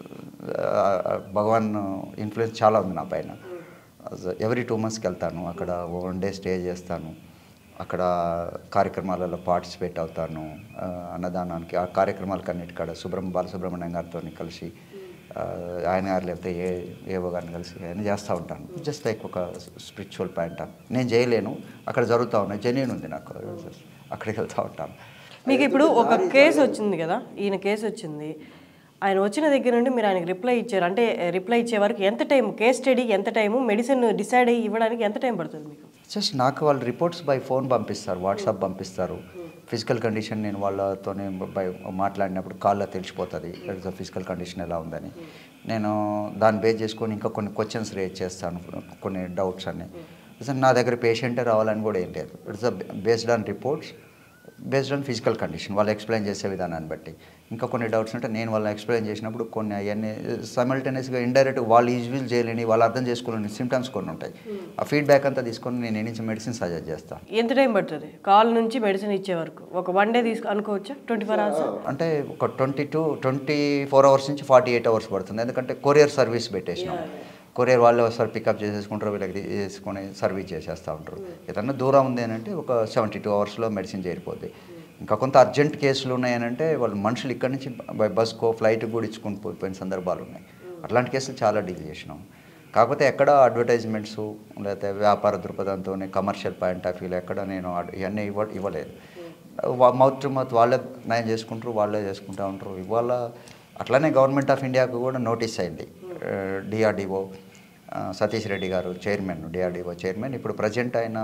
[SPEAKER 4] ఆ, భగవాన్ ఇన్ఫ్లుయెన్స్ చాలా ఉంది నా పైన ఎవ్రీ టూ మంత్స్కి వెళ్తాను అక్కడ వన్ డే స్టే చేస్తాను అక్కడ కార్యక్రమాలలో పార్టిసిపేట్ అవుతాను ఆ, అన్నదానానికి ఆ కార్యక్రమాలకు అన్నిటికాడ సుబ్రహ్మ బాలసుబ్రహ్మణ్యం గారితో కలిసి ఆ, ఆయన గారు లేకపోతే ఏ ఏవో గారిని కలిసి ఆయన చేస్తూ ఉంటాను జస్ట్ లైక్ ఒక స్పిరిచువల్ పాయింట్ నేను చేయలేను అక్కడ జరుగుతూ ఉన్నాయి జెన్యున్ ఉంది నాకు అక్కడికి వెళ్తూ ఉంటాను
[SPEAKER 1] మీకు ఇప్పుడు ఒక కేసు వచ్చింది కదా ఈయన కేసు వచ్చింది ఆయన వచ్చిన దగ్గర నుండి మీరు ఆయనకి రిప్లై ఇచ్చారు అంటే రిప్లై ఇచ్చే వరకు ఎంత టైం కేస్ స్టడీకి ఎంత టైము మెడిసిన్ డిసైడ్ అయ్యి ఇవ్వడానికి ఎంత టైం పడుతుంది మీకు
[SPEAKER 4] జస్ట్ నాకు వాళ్ళు రిపోర్ట్స్ బై ఫోన్ పంపిస్తారు వాట్సాప్ పంపిస్తారు ఫిజికల్ కండిషన్ నేను వాళ్ళతోనే బై మాట్లాడినప్పుడు కాల్లో తెలిసిపోతుంది ఫిజికల్ కండిషన్ ఎలా ఉందని నేను దాన్ని బేస్ చేసుకొని ఇంకా కొన్ని క్వశ్చన్స్ రేజ్ చేస్తాను కొన్ని డౌట్స్ అన్ని అసలు నా దగ్గర పేషెంటే రావాలని కూడా ఏం లేదు it's based on reports based on physical condition వాళ్ళు ఎక్స్ప్లెయిన్ చేసే విధానాన్ని బట్టి ఇంకా కొన్ని డౌట్స్ ఉంటే నేను వాళ్ళని ఎక్స్ప్లెయిన్ చేసినప్పుడు కొన్ని అవన్నీ సైమల్టేనియస్గా ఇండైరెక్ట్ వాళ్ళు యూజువల్ చేయలేని వాళ్ళు అర్థం చేసుకోలేని సిమ్టమ్స్ కొన్ని ఉంటాయి ఆ ఫీడ్బ్యాక్ అంతా తీసుకొని నేను ఏ నుంచి మెడిసిన్ సజెస్ట్ చేస్తాను
[SPEAKER 1] ఎంత టైం పడుతుంది కాల్ నుంచి మెడిసిన్ ఇచ్చే వరకు ఒక వన్ డే తీసుకు అనుకోవచ్చా ట్వంటీ ఫోర్ అవర్స్
[SPEAKER 4] అంటే ఒక twenty two twenty four hours నుంచి ఫార్టీ ఎయిట్ అవర్స్ పడుతుంది ఎందుకంటే కొరియర్ సర్వీస్ పెట్టేసినాం కొరియర్ వాళ్ళు ఒకసారి పికప్ చేసేసుకుంటారు వీళ్ళకి తీసుకొని సర్వీస్ చేసేస్తూ ఉంటారు ఏదన్నా దూరం ఉంది అని అంటే ఒక సెవెంటీ టూ అవర్స్లో మెడిసిన్ చేరిపోద్ది ఇంకా కొంత అర్జెంట్ కేసులు ఉన్నాయనంటే వాళ్ళు మనుషులు ఇక్కడి నుంచి బై బస్కో ఫ్లైట్ కూడా ఇచ్చుకొని పోయిన సందర్భాలు ఉన్నాయి అట్లాంటి కేసులు చాలా డీల్ చేసినాం కాకపోతే ఎక్కడ అడ్వర్టైజ్మెంట్స్ లేకపోతే వ్యాపార దృక్పథంతో కమర్షియల్ పాయింట్ ఆఫ్ వ్యూలో ఎక్కడ నేను అడ్- ఇవన్నీ ఇవ్వ ఇవ్వలేదు మౌత్ టు మౌత్ వాళ్ళే నయం చేసుకుంటారు వాళ్ళే చేసుకుంటూ ఉంటారు ఇవాళ అట్లానే గవర్నమెంట్ ఆఫ్ ఇండియాకు కూడా నోటీస్ అయింది డిఆర్డిఓ సతీష్ రెడ్డి గారు చైర్మన్ డిఆర్డిఓ చైర్మన్ ఇప్పుడు ప్రజెంట్ ఆయన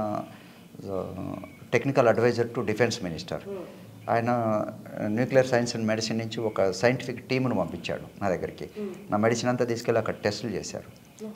[SPEAKER 4] technical adviser to defence minister ఆయన న్యూక్లియర్ సైన్స్ అండ్ మెడిసిన్ నుంచి ఒక సైంటిఫిక్ టీమును పంపించాడు నా దగ్గరికి నా మెడిసిన్ అంతా తీసుకెళ్ళి అక్కడ టెస్టులు చేశారు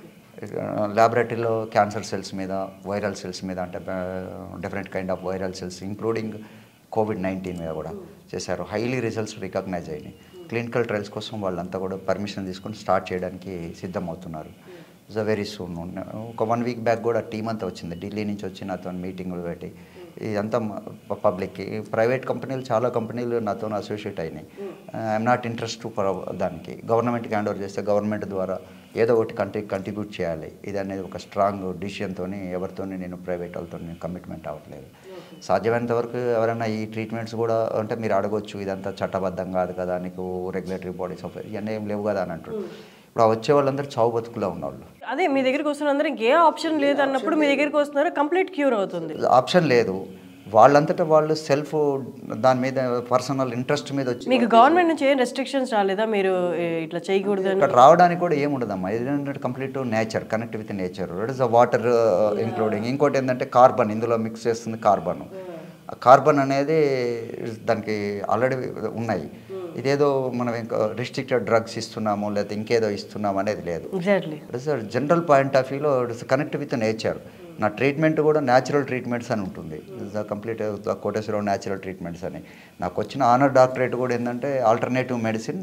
[SPEAKER 4] ల్యాబొరేటరీలో క్యాన్సర్ సెల్స్ మీద వైరల్ సెల్స్ మీద అంటే different kind of viral cells including COVID nineteen మీద కూడా చేశారు హైలీ రిజల్ట్స్ రికగ్నైజ్ అయినాయి క్లినికల్ ట్రయల్స్ కోసం వాళ్ళంతా కూడా పర్మిషన్ తీసుకొని స్టార్ట్ చేయడానికి సిద్ధమవుతున్నారు ఇట్స్ అ వెరీ సూన్ ఒక వన్ వీక్ బ్యాక్ కూడా టీం అంతా వచ్చింది ఢిల్లీ నుంచి వచ్చి నాతో మీటింగ్లు పెట్టి ఇదంతా పబ్లిక్కి ప్రైవేట్ కంపెనీలు చాలా కంపెనీలు నాతో అసోసియేట్ అయినాయి ఐఎమ్ నాట్ ఇంట్రెస్ట్ దానికి గవర్నమెంట్కి హ్యాండ్ ఓవర్ చేస్తే గవర్నమెంట్ ద్వారా ఏదో ఒకటి కంటి కంట్రిబ్యూట్ చేయాలి ఇది అనేది ఒక స్ట్రాంగ్ డిసిషన్తో ఎవరితోని నేను ప్రైవేట్ వాళ్ళతో కమిట్మెంట్ అవ్వట్లేదు సాధ్యమైనంత వరకు ఎవరైనా ఈ ట్రీట్మెంట్స్ కూడా అంటే మీరు అడగొచ్చు ఇదంతా చట్టబద్ధం కాదు కదా నీకు రెగ్యులేటరీ బాడీస్ ఆఫ్ ఇవన్నీ ఏం లేవు కదా అని అంటారు ఇప్పుడు ఆ వచ్చే వాళ్ళందరూ చావు బతుకులో ఉన్నవాళ్ళు
[SPEAKER 1] అదే మీ దగ్గరికి వస్తున్న అందరూ ఇంకే ఆప్షన్ లేదు అన్నప్పుడు మీ దగ్గరికి వస్తున్నారు కంప్లీట్ క్యూర్ అవుతుంది
[SPEAKER 4] ఆప్షన్ లేదు వాళ్ళంతటా వాళ్ళు సెల్ఫ్ దాని మీద పర్సనల్ ఇంట్రెస్ట్ మీద వచ్చి
[SPEAKER 1] మీకు గవర్నమెంట్ నుంచి ఏం రెస్ట్రిక్షన్స్ రాలేదా మీరు ఏ, ఇట్లా చేయకూడదు అని
[SPEAKER 4] ఇక్కడ రావడానికి కూడా ఏమి ఉండదమ్మా ఇది ఏంటంటే complete nature connect with nature it is a water including ఇంకోటి ఏంటంటే కార్బన్ ఇందులో మిక్స్ చేస్తుంది కార్బన్ కార్బన్ అనేది దానికి ఆల్రెడీ ఉన్నాయి ఇదేదో మనం ఇంకా రిస్ట్రిక్టెడ్ డ్రగ్స్ ఇస్తున్నాము లేకపోతే ఇంకేదో ఇస్తున్నాము అనేది లేదు
[SPEAKER 1] exactly
[SPEAKER 4] it is general point of వ్యూలో it is connect with nature నా ట్రీట్మెంట్ కూడా న్యాచురల్ ట్రీట్మెంట్స్ అని ఉంటుంది is complete Koteswaram natural treatments అని నాకు వచ్చిన ఆనర్ డాక్టరేట్ కూడా ఏంటంటే alternative medicine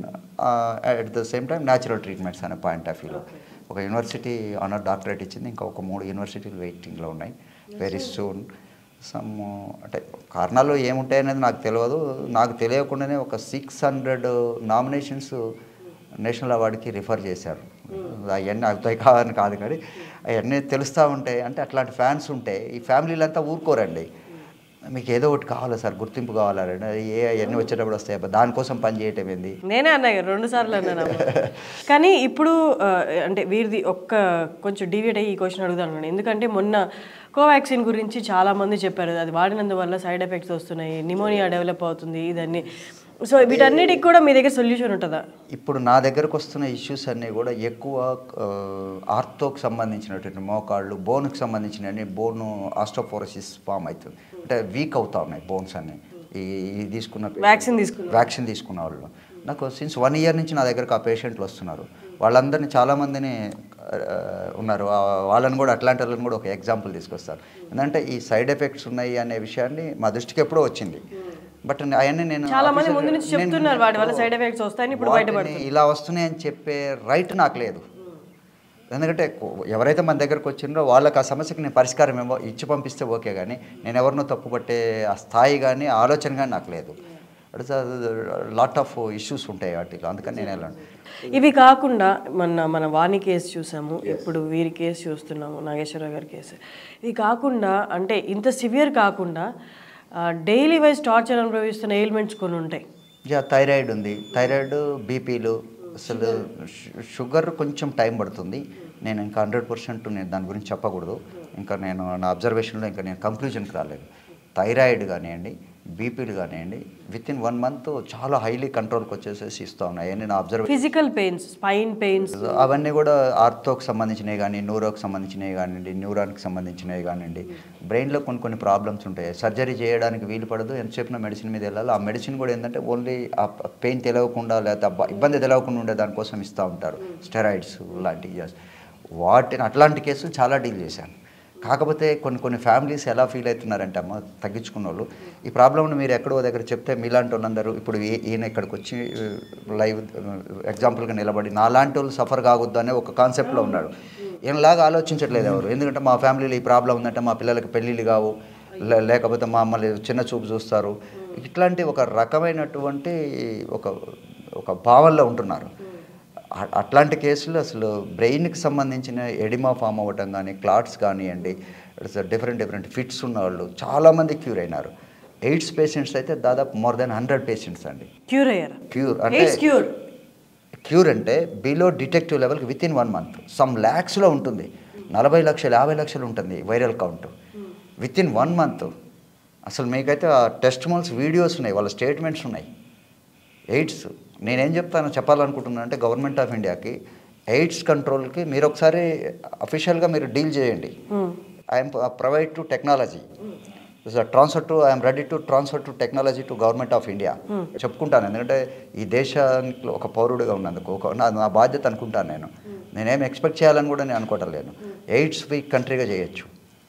[SPEAKER 4] at the same time natural treatments అనే పాయింట్ ఆఫ్ వ్యూలో ఒక యూనివర్సిటీ ఆనర్ డాక్టరేట్ ఇచ్చింది ఇంకా ఒక మూడు యూనివర్సిటీలు వెయిటింగ్లో ఉన్నాయి వెరీ సూన్ సమ్ అంటే కారణాలు ఏముంటాయి అనేది నాకు తెలియదు నాకు తెలియకుండానే ఒక సిక్స్ హండ్రెడ్ నామినేషన్స్ నేషనల్ అవార్డుకి రిఫర్ చేశారు అవన్నీ అవుతాయి కాదని కాదు కానీ అవన్నీ తెలుస్తూ ఉంటాయి అంటే అట్లాంటి ఫ్యాన్స్ ఉంటే ఈ ఫ్యామిలీలు అంతా ఊరుకోరండి మీకు ఏదో ఒకటి కావాలా సార్ గుర్తింపు కావాలంటే ఏ అవన్నీ వచ్చేటప్పుడు వస్తాయి అబ్బా, దానికోసం పని చేయటం ఏంది
[SPEAKER 1] నేనే అన్నా కదా, రెండు సార్లు అన్నాను అమ్మ. కానీ ఇప్పుడు ఆ, అంటే వీరిది ఒక్క కొంచెం డివియేట్ అయ్యి ఈ క్వశ్చన్ అడుగుతాను ఎందుకంటే మొన్న కోవాక్సిన్ గురించి చాలా మంది చెప్పారు అది వాడినందువల్ల సైడ్ ఎఫెక్ట్స్ వస్తున్నాయి నిమోనియా డెవలప్ అవుతుంది ఇదన్నీ సో వీటన్నిటికి కూడా మీ దగ్గర సొల్యూషన్ ఉంటుందా
[SPEAKER 4] ఇప్పుడు నా దగ్గరకు వస్తున్న ఇష్యూస్ అన్నీ కూడా ఎక్కువ ఆర్థోకి సంబంధించినటువంటి మోకాళ్ళు బోన్కి సంబంధించిన బోన్ ఆస్టోపోరోసిస్ ఫామ్ అవుతుంది అంటే వీక్ అవుతా ఉన్నాయి బోన్స్ అన్ని ఈ ఈ తీసుకున్న
[SPEAKER 1] Vaccine తీసుకున్న
[SPEAKER 4] వ్యాక్సిన్ తీసుకున్న వాళ్ళు నాకు సిన్స్ వన్ ఇయర్ నుంచి నా దగ్గరకు ఆ పేషెంట్లు వస్తున్నారు వాళ్ళందరినీ చాలామందిని ఆ, ఉన్నారు ఆ, వాళ్ళని కూడా అట్లాంటి వాళ్ళని కూడా ఒక ఎగ్జాంపుల్ తీసుకొస్తారు ఎందుకంటే ఈ సైడ్ ఎఫెక్ట్స్ ఉన్నాయి అనే విషయాన్ని మా దృష్టికి ఎప్పుడో వచ్చింది బట్ అవన్నీ నేను
[SPEAKER 1] చాలా మంది
[SPEAKER 4] official-
[SPEAKER 1] ముందు నుంచి
[SPEAKER 4] నేను-
[SPEAKER 1] చెప్తున్నారు వాటి వల్ల side effects వస్తాయని ఇప్పుడు
[SPEAKER 4] వాటిని
[SPEAKER 1] బయటపడుతుంది.
[SPEAKER 4] ఇలా వస్తున్నాయని చెప్పే రైట్ నాకు లేదు ఎందుకంటే కొ- ఎవరైతే మన దగ్గరకు వచ్చిండ్రో వాళ్ళకి ఆ సమస్యకి నేను పరిష్కారం ఏమో ఇచ్చి పంపిస్తే ఓకే కానీ నేను ఎవరినో తప్పుపట్టే ఆ స్థాయి కానీ ఆ ఆలోచన కానీ నాకు లేదు లాట్ ఆఫ్ ఇష్యూస్ ఉంటాయి వాటిలో అందుకని నేను వెళ్ళాను
[SPEAKER 1] ఇవి కాకుండా మన మన వాణి కేసు చూసాము ఇప్పుడు వీరి కేసు చూస్తున్నాము నాగేశ్వరరావు గారి కేసు ఇది కాకుండా అంటే ఇంత సివియర్ కాకుండా డైలీ వైజ్ టార్చర్ అనుభవిస్తున్న ఎయిల్మెంట్స్ కొన్ని ఉంటాయి
[SPEAKER 4] యా థైరాయిడ్ ఉంది థైరాయిడ్ బీపీలు అసలు షు- షుగర్ కొంచెం టైం పడుతుంది నేను ఇంకా హండ్రెడ్ పర్సెంట్ నేను దాని గురించి చెప్పకూడదు ఇంకా నేను నా అబ్జర్వేషన్లో ఇంకా నేను కంక్లూజన్కి రాలేదు థైరాయిడ్ కానివ్వండి బీపీలు కానివ్వండి విత్ ఇన్ వన్ మంత్ చాలా హైలీ కంట్రోల్కి వచ్చేసేసి ఇస్తూ ఉన్నాయి అవన్నీ నా observation
[SPEAKER 1] physical pains spine pains
[SPEAKER 4] అవన్నీ కూడా ఆర్థోకి సంబంధించినవి కానీ న్యూరోకి సంబంధించినవి కానివ్వండి న్యూరాన్కి సంబంధించినవి కానివ్వండి బ్రెయిన్లో కొన్ని కొన్ని ప్రాబ్లమ్స్ ఉంటాయి సర్జరీ చేయడానికి వీలు పడదు ఎంత చెప్పిన మెడిసిన్ మీద వెళ్ళాలి ఆ మెడిసిన్ కూడా ఏంటంటే ఓన్లీ ఆ పెయిన్ తెలియకుండా లేదా బ- ఇబ్బంది తెలియకుండా ఉండే దానికోసం ఇస్తూ ఉంటారు స్టెరాయిడ్స్ లాంటివి చేస్- వాటిని అట్లాంటి కేసులు చాలా డీల్ చేశాను కాకపోతే కొన్ని కొన్ని ఫ్యామిలీస్ ఎలా ఫీల్ అవుతున్నారంటే అమ్మ తగ్గించుకున్న వాళ్ళు ఈ ప్రాబ్లమ్ని మీరు ఎక్కడో దగ్గర చెప్తే మీలాంటి వాళ్ళందరూ ఇప్పుడు ఈ- ఈయన ఇక్కడికి వచ్చి లైవ్ ఎగ్జాంపుల్గా నిలబడి నాలాంటి వాళ్ళు సఫర్ కావద్దు అనే ఒక కాన్సెప్ట్లో ఉన్నాడు ఈయనలాగా ఆలోచించట్లేదు ఎవరు ఎందుకంటే మా ఫ్యామిలీలో ఈ ప్రాబ్లం ఉందంటే మా పిల్లలకి పెళ్ళిళ్ళు కావు లే- లేకపోతే మమ్మల్ని చిన్న చూపు చూస్తారు ఇట్లాంటి ఒక రకమైనటువంటి ఒక ఒక భావనలో ఉంటున్నారు అ- అట్లాంటి కేసులు అసలు బ్రెయిన్కి సంబంధించిన ఎడిమా ఫామ్ అవ్వటం కానీ క్లాట్స్ కానివ్వండి డిఫరెంట్ డిఫరెంట్ ఫిట్స్ ఉన్న వాళ్ళు చాలామంది క్యూర్ అయినారు ఎయిడ్స్ పేషెంట్స్ అయితే దాదాపు మోర్ దెన్ హండ్రెడ్ పేషెంట్స్ అండి
[SPEAKER 1] క్యూర్ అయ్యారు
[SPEAKER 4] క్యూర్ అంటే
[SPEAKER 1] ఎయిడ్స్ క్యూర్
[SPEAKER 4] క్యూర్ అంటే బిలో డిటెక్టివ్ లెవెల్కి with in one month some ల్యాక్స్లో ఉంటుంది నలభై లక్షలు యాభై లక్షలు ఉంటుంది viral count with in one month అసలు మీకైతే ఆ టెస్ట్ మోల్స్ వీడియోస్ ఉన్నాయి వాళ్ళ స్టేట్మెంట్స్ ఉన్నాయి ఎయిడ్స్ నేనేం చెప్తాను చెప్పాలనుకుంటున్నాను అంటే గవర్నమెంట్ ఆఫ్ ఇండియాకి ఎయిడ్స్ కంట్రోల్కి మీరు ఒకసారి అఫీషియల్గా మీరు డీల్ చేయండి I'm provide to technology transfer to I'm ready to transfer to technology to government of India చెప్పుకుంటాను ఎందుకంటే ఈ దేశానికి ఒక పౌరుడిగా ఉన్నందుకు ఒక నా నా బాధ్యత అనుకుంటాను నేను నేనేం ఎక్స్పెక్ట్ చేయాలని కూడా నేను అనుకోవటం లేదు ఎయిడ్స్ ఫ్రీ కంట్రీగా చేయొచ్చు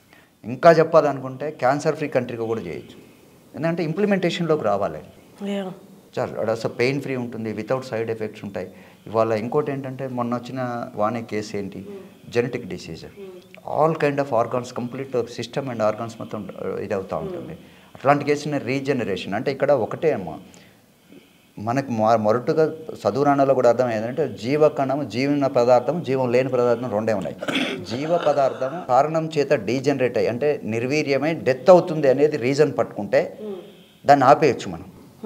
[SPEAKER 4] ఇంకా చెప్పాలనుకుంటే క్యాన్సర్ ఫ్రీ కంట్రీగా కూడా చేయొచ్చు ఎందుకంటే ఇంప్లిమెంటేషన్లోకి రావాలి చాలా అసలు పెయిన్ ఫ్రీ ఉంటుంది వితౌట్ సైడ్ ఎఫెక్ట్స్ ఉంటాయి ఇవాళ ఇంకోటి ఏంటంటే మొన్న వచ్చిన వాణి కేసు ఏంటి genetic disease all kind of organs complete system and organs మొత్తం ఇది అవుతూ ఉంటుంది అట్లాంటి కేసుని రీజనరేషన్ అంటే ఇక్కడ ఒకటే అమ్మా మనకు మొ మొరటుగా చదువురాణలో కూడా అర్థం ఏంటంటే జీవకణము జీవన పదార్థం జీవం లేని పదార్థం రెండే ఉన్నాయి జీవ పదార్థం కారణం చేత డీజనరేట్ అయ్యి అంటే నిర్వీర్యమై డెత్ అవుతుంది అనేది రీజన్ పట్టుకుంటే దాన్ని ఆపేయచ్చు మనం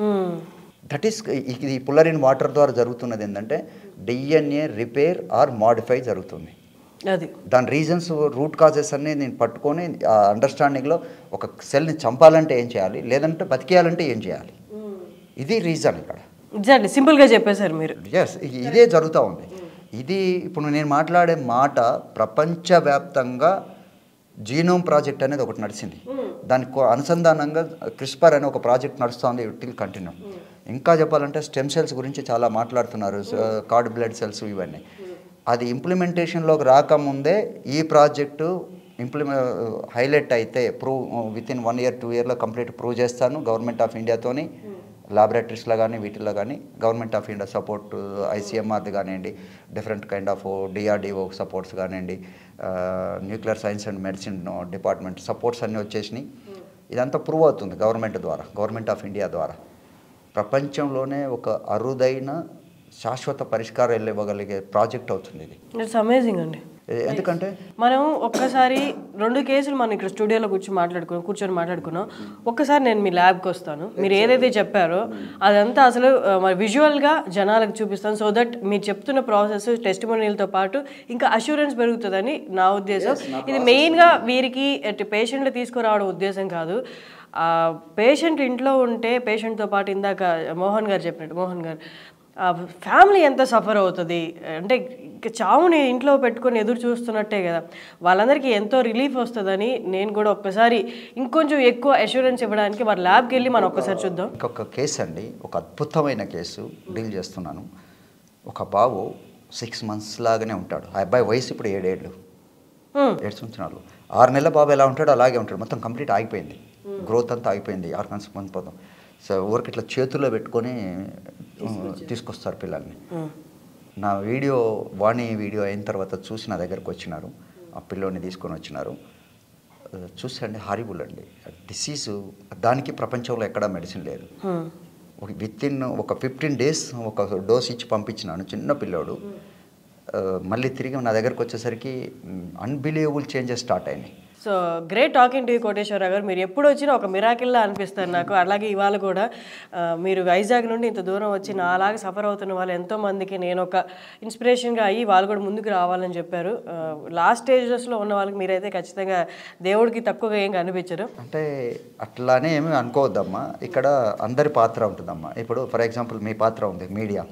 [SPEAKER 4] దట్ ఈస్ ఇది పుల్లర్ ఇన్ వాటర్ ద్వారా జరుగుతున్నది ఏంటంటే డిఎన్ఏ రిపేర్ ఆర్ మాడిఫై జరుగుతుంది
[SPEAKER 1] అది
[SPEAKER 4] దాని రీజన్స్ రూట్ కాజెస్ అన్ని నేను పట్టుకొని ఆ అండర్స్టాండింగ్లో ఒక సెల్ని చంపాలంటే ఏం చేయాలి లేదంటే బతికేయాలంటే ఏం చేయాలి ఇది రీజన్ ఇక్కడ
[SPEAKER 1] ఎగ్జాక్ట్లీ సింపుల్గా చెప్పేశారు మీరు
[SPEAKER 4] ఎస్ ఇదే జరుగుతూ ఉంది ఇది ఇప్పుడు నేను మాట్లాడే మాట ప్రపంచవ్యాప్తంగా జీనోమ్ ప్రాజెక్ట్ అనేది ఒకటి నడిచింది దానికి కో- అనుసంధానంగా క్రిస్పర్ అనే ఒక ప్రాజెక్ట్ నడుస్తుంది టిల్ కంటిన్యూ ఇంకా చెప్పాలంటే స్టెమ్ సెల్స్ గురించి చాలా మాట్లాడుతున్నారు కార్డ్ బ్లడ్ సెల్స్ ఇవన్నీ అది ఇంప్లిమెంటేషన్లోకి రాకముందే ఈ ప్రాజెక్టు ఇంప్లిమె హైలైట్ అయితే prove with in one year two ఇయర్లో కంప్లీట్ ప్రూవ్ చేస్తాను గవర్నమెంట్ ఆఫ్ ఇండియాతోని ల్యాబొరేటరీస్లో కానీ వీటిల్లో కానీ గవర్నమెంట్ ఆఫ్ ఇండియా సపోర్ట్ ఐసీఎంఆర్ది కానివ్వండి different kind of DRDO supports కానివ్వండి nuclear science and medicine department supports అన్నీ వచ్చేసినాయి ఇదంతా ప్రూవ్ అవుతుంది గవర్నమెంట్ ద్వారా గవర్నమెంట్ ఆఫ్ ఇండియా ద్వారా ప్రపంచంలోనే ఒక అరుదైన శాశ్వత పరిష్కారాలు ఇవ్వగలిగే ప్రాజెక్ట్ అవుతుంది ఇది
[SPEAKER 1] ఇట్స్ అమేజింగ్ అండి
[SPEAKER 4] ఏ- ఎందుకంటే
[SPEAKER 1] మనం ఒక్కసారి రెండు కేసులు మనం ఇక్కడ స్టూడియోలో కూర్చొని మాట్లాడుకున్నాం కూర్చొని మాట్లాడుకున్నాం ఒక్కసారి నేను మీ ల్యాబ్కి వస్తాను మీరు ఏదైతే చెప్పారో అదంతా అసలు ఆ, మరి విజువల్గా జనాలకు చూపిస్తాను సో దట్ మీరు చెప్తున్న ప్రాసెస్ టెస్టిమోనియల్తో పాటు ఇంకా అష్యూరెన్స్ పెరుగుతుందని నా ఉద్దేశం ఇది మెయిన్గా వీరికి పేషెంట్లు తీసుకురావడం ఉద్దేశం కాదు పేషెంట్ ఇంట్లో ఉంటే పేషెంట్తో పాటు ఇందాక మోహన్ గారు చెప్పినట్టు మోహన్ గారు ఆ ఫ్యామిలీ ఎంత సఫర్ అవుతుంది అంటే ఇక చావుని ఇంట్లో పెట్టుకొని ఎదురు చూస్తున్నట్టే కదా వాళ్ళందరికీ ఎంతో రిలీఫ్ వస్తుందని నేను కూడా ఒక్కసారి ఇంకొంచెం ఎక్కువ అష్యూరెన్స్ ఇవ్వడానికి మరి ల్యాబ్కి వెళ్ళి మనం ఒక్కసారి చూద్దాం
[SPEAKER 4] ఇంకొక కేసు అండి ఒక అద్భుతమైన కేసు డీల్ చేస్తున్నాను ఒక బాబు సిక్స్ మంత్స్ లాగానే ఉంటాడు ఆ అబ్బాయి వయసు ఇప్పుడు ఏడేళ్ళు
[SPEAKER 1] Hmm.
[SPEAKER 4] ఏడు సంవత్సరాలు ఆరు నెలల బాబు ఎలా ఉంటాడో అలాగే ఉంటాడు మొత్తం కంప్లీట్ ఆగిపోయింది గ్రోత్ అంతా ఆగిపోయింది ఆర్గన్స్ పోతాం సో ఊరికి ఇట్లా చేతుల్లో పెట్టుకొని తీసుకొస్తారు పిల్లల్ని నా వీడియో వాణి వీడియో అయిన తర్వాత చూసి నా దగ్గరకు వచ్చినారు ఆ పిల్లోని తీసుకొని వచ్చినారు ఆ, చూసండి హారిబుల్ అండి డిసీజు దానికి ప్రపంచంలో ఎక్కడా మెడిసిన్ లేదు
[SPEAKER 1] Hmm.
[SPEAKER 4] ఒక విత్ ఇన్ ఒక ఫిఫ్టీన్ డేస్ ఒక డోస్ ఇచ్చి పంపించినాను చిన్న పిల్లోడు ఆ, మళ్ళీ తిరిగి నా దగ్గరకు వచ్చేసరికి అన్బిలీవబుల్ చేంజెస్ స్టార్ట్ అయినాయి
[SPEAKER 1] so great talking to Koteswararao garu మీరు ఎప్పుడు వచ్చినా ఒక మిరాకిల్లా అనిపిస్తారు నాకు అలాగే ఇవాళ కూడా ఆ, మీరు వైజాగ్ నుండి ఇంత దూరం వచ్చి నా అలాగే సఫర్ అవుతున్న వాళ్ళు ఎంతో మందికి నేను ఒక ఇన్స్పిరేషన్గా అయ్యి వాళ్ళు కూడా ముందుకు రావాలని చెప్పారు లాస్ట్ స్టేజెస్లో ఉన్న వాళ్ళకి మీరైతే ఖచ్చితంగా దేవుడికి తక్కువగా ఏం కనిపించరు
[SPEAKER 4] అంటే అట్లానే ఏమీ అనుకోవద్దమ్మా ఇక్కడ అందరి పాత్ర ఉంటుందమ్మా ఇప్పుడు ఫర్ ఎగ్జాంపుల్ మీ పాత్ర ఉంది మీడియా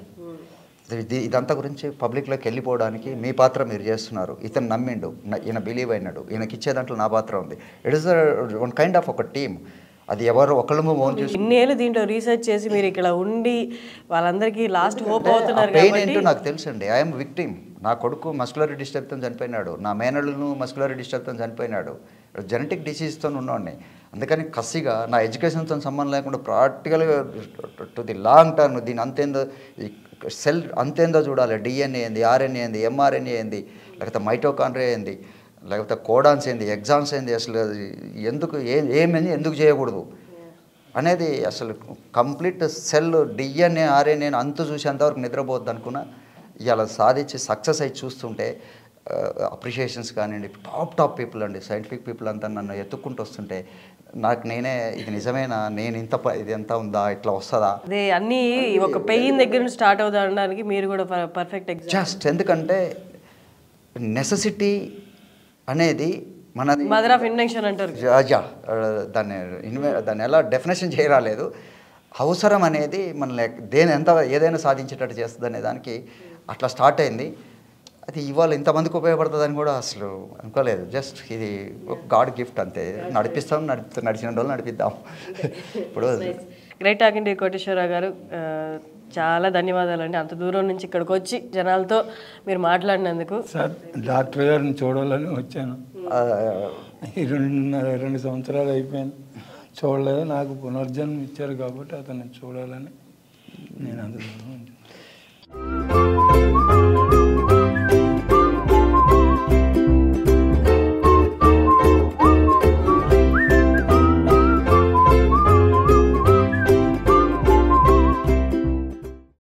[SPEAKER 4] ఇది ఇదంతా గురించి పబ్లిక్లోకి వెళ్ళిపోవడానికి మీ పాత్ర మీరు చేస్తున్నారు ఇతను నమ్మిండు న- ఈయన బిలీవ్ అయినాడు ఈయనకి ఇచ్చే దాంట్లో నా పాత్ర ఉంది it is one kind of ఒక టీమ్ అది ఎవరు ఒకళ్ళు ఓన్ చూసి
[SPEAKER 1] ఇన్నేళ్ళు దీంట్లో రీసెర్చ్ చేసి మీరు ఇక్కడ ఉండి వాళ్ళందరికీ లాస్ట్ హోప్ అవుతున్నారు
[SPEAKER 4] పెయిన్
[SPEAKER 1] కాబట్టి
[SPEAKER 4] ఏంటో నాకు తెలుసండి ఐఎమ్ విక్టిమ్ నా కొడుకు మస్కులర్ డిస్టర్బ్తో చనిపోయినాడు నా మేనళ్ళను మస్కులర్ డిస్టర్బ్తో చనిపోయినాడు జెనెటిక్ డిసీజ్తో ఉన్నవాడిని అందుకని కసిగా నా ఎడ్యుకేషన్తో సంబంధం లేకుండా ప్రాక్టికల్గా టు ది లాంగ్ టర్మ్ దీని అంతేందో సెల్ అంతేందో చూడాలి డిఎన్ఏ ఏంది ఆర్ఎన్ఏ ఏంది ఎంఆర్ఎన్ఏ ఏంది లేకపోతే మైటోకాండ్రియా ఏంది లేకపోతే కోడాన్స్ ఏంది ఎగ్జామ్స్ ఏంది అసలు అది ఎందుకు ఏ ఏమని ఎందుకు చేయకూడదు అనేది అసలు కంప్లీట్ సెల్ డిఎన్ఏ ఆర్ఎన్ఏ అంత చూసేంతవరకు నిద్రపోద్ది అనుకున్నా ఇలా సాధించి సక్సెస్ అయి చూస్తుంటే అప్రిషియేషన్స్ కానివ్వండి టాప్ టాప్ పీపుల్ అండి సైంటిఫిక్ పీపుల్ అంతా నన్ను ఎత్తుక్కుంటూ వస్తుంటే నాకు నేనే ఇది నిజమేనా నేను ఇంత ప- ఇది ఎంత ఉందా ఇట్లా వస్తుందా
[SPEAKER 1] అదే అన్నీ ఒక పెయిన్ దగ్గర నుంచి స్టార్ట్ అవుతా అనడానికి మీరు కూడా పర్ఫెక్ట్ ఎగ్జామ్
[SPEAKER 4] జస్ట్ ఎందుకంటే నెససిటీ అనేది మనది
[SPEAKER 1] మదర్ ఆఫ్ ఇన్వెన్షన్ అంటారు
[SPEAKER 4] యా, యా, ఆ, దాన్ని ఇన్వే దాన్ని ఎలా డెఫినేషన్ చేయరాలేదు అవసరం అనేది మన దేని ఎంత ఏదైనా సాధించేటట్టు చేస్తుంది అనే దానికి అట్లా స్టార్ట్ అయింది అది ఇవాళ ఇంతమందికి ఉపయోగపడుతుందని కూడా అసలు అనుకోలేదు జస్ట్ ఇది ఒక గాడ్ గిఫ్ట్ అంతే నడిపిస్తాం నడిపి నడిచిన రోజులు నడిపిద్దాం ఇప్పుడు
[SPEAKER 1] గ్రేట్ టాకింగ్ టు కోటేశ్వరరావు గారు ఆ, చాలా ధన్యవాదాలు అండి అంత దూరం నుంచి ఇక్కడికి వచ్చి జనాలతో మీరు మాట్లాడినందుకు
[SPEAKER 2] సార్ డాక్టర్ గారిని చూడాలని వచ్చాను
[SPEAKER 4] ఆ,
[SPEAKER 2] ఈ రెండున్నర రెండు సంవత్సరాలు అయిపోయింది చూడలేదు నాకు పునర్జన్మ ఇచ్చారు కాబట్టి అతన్ని చూడాలని నేను అందులో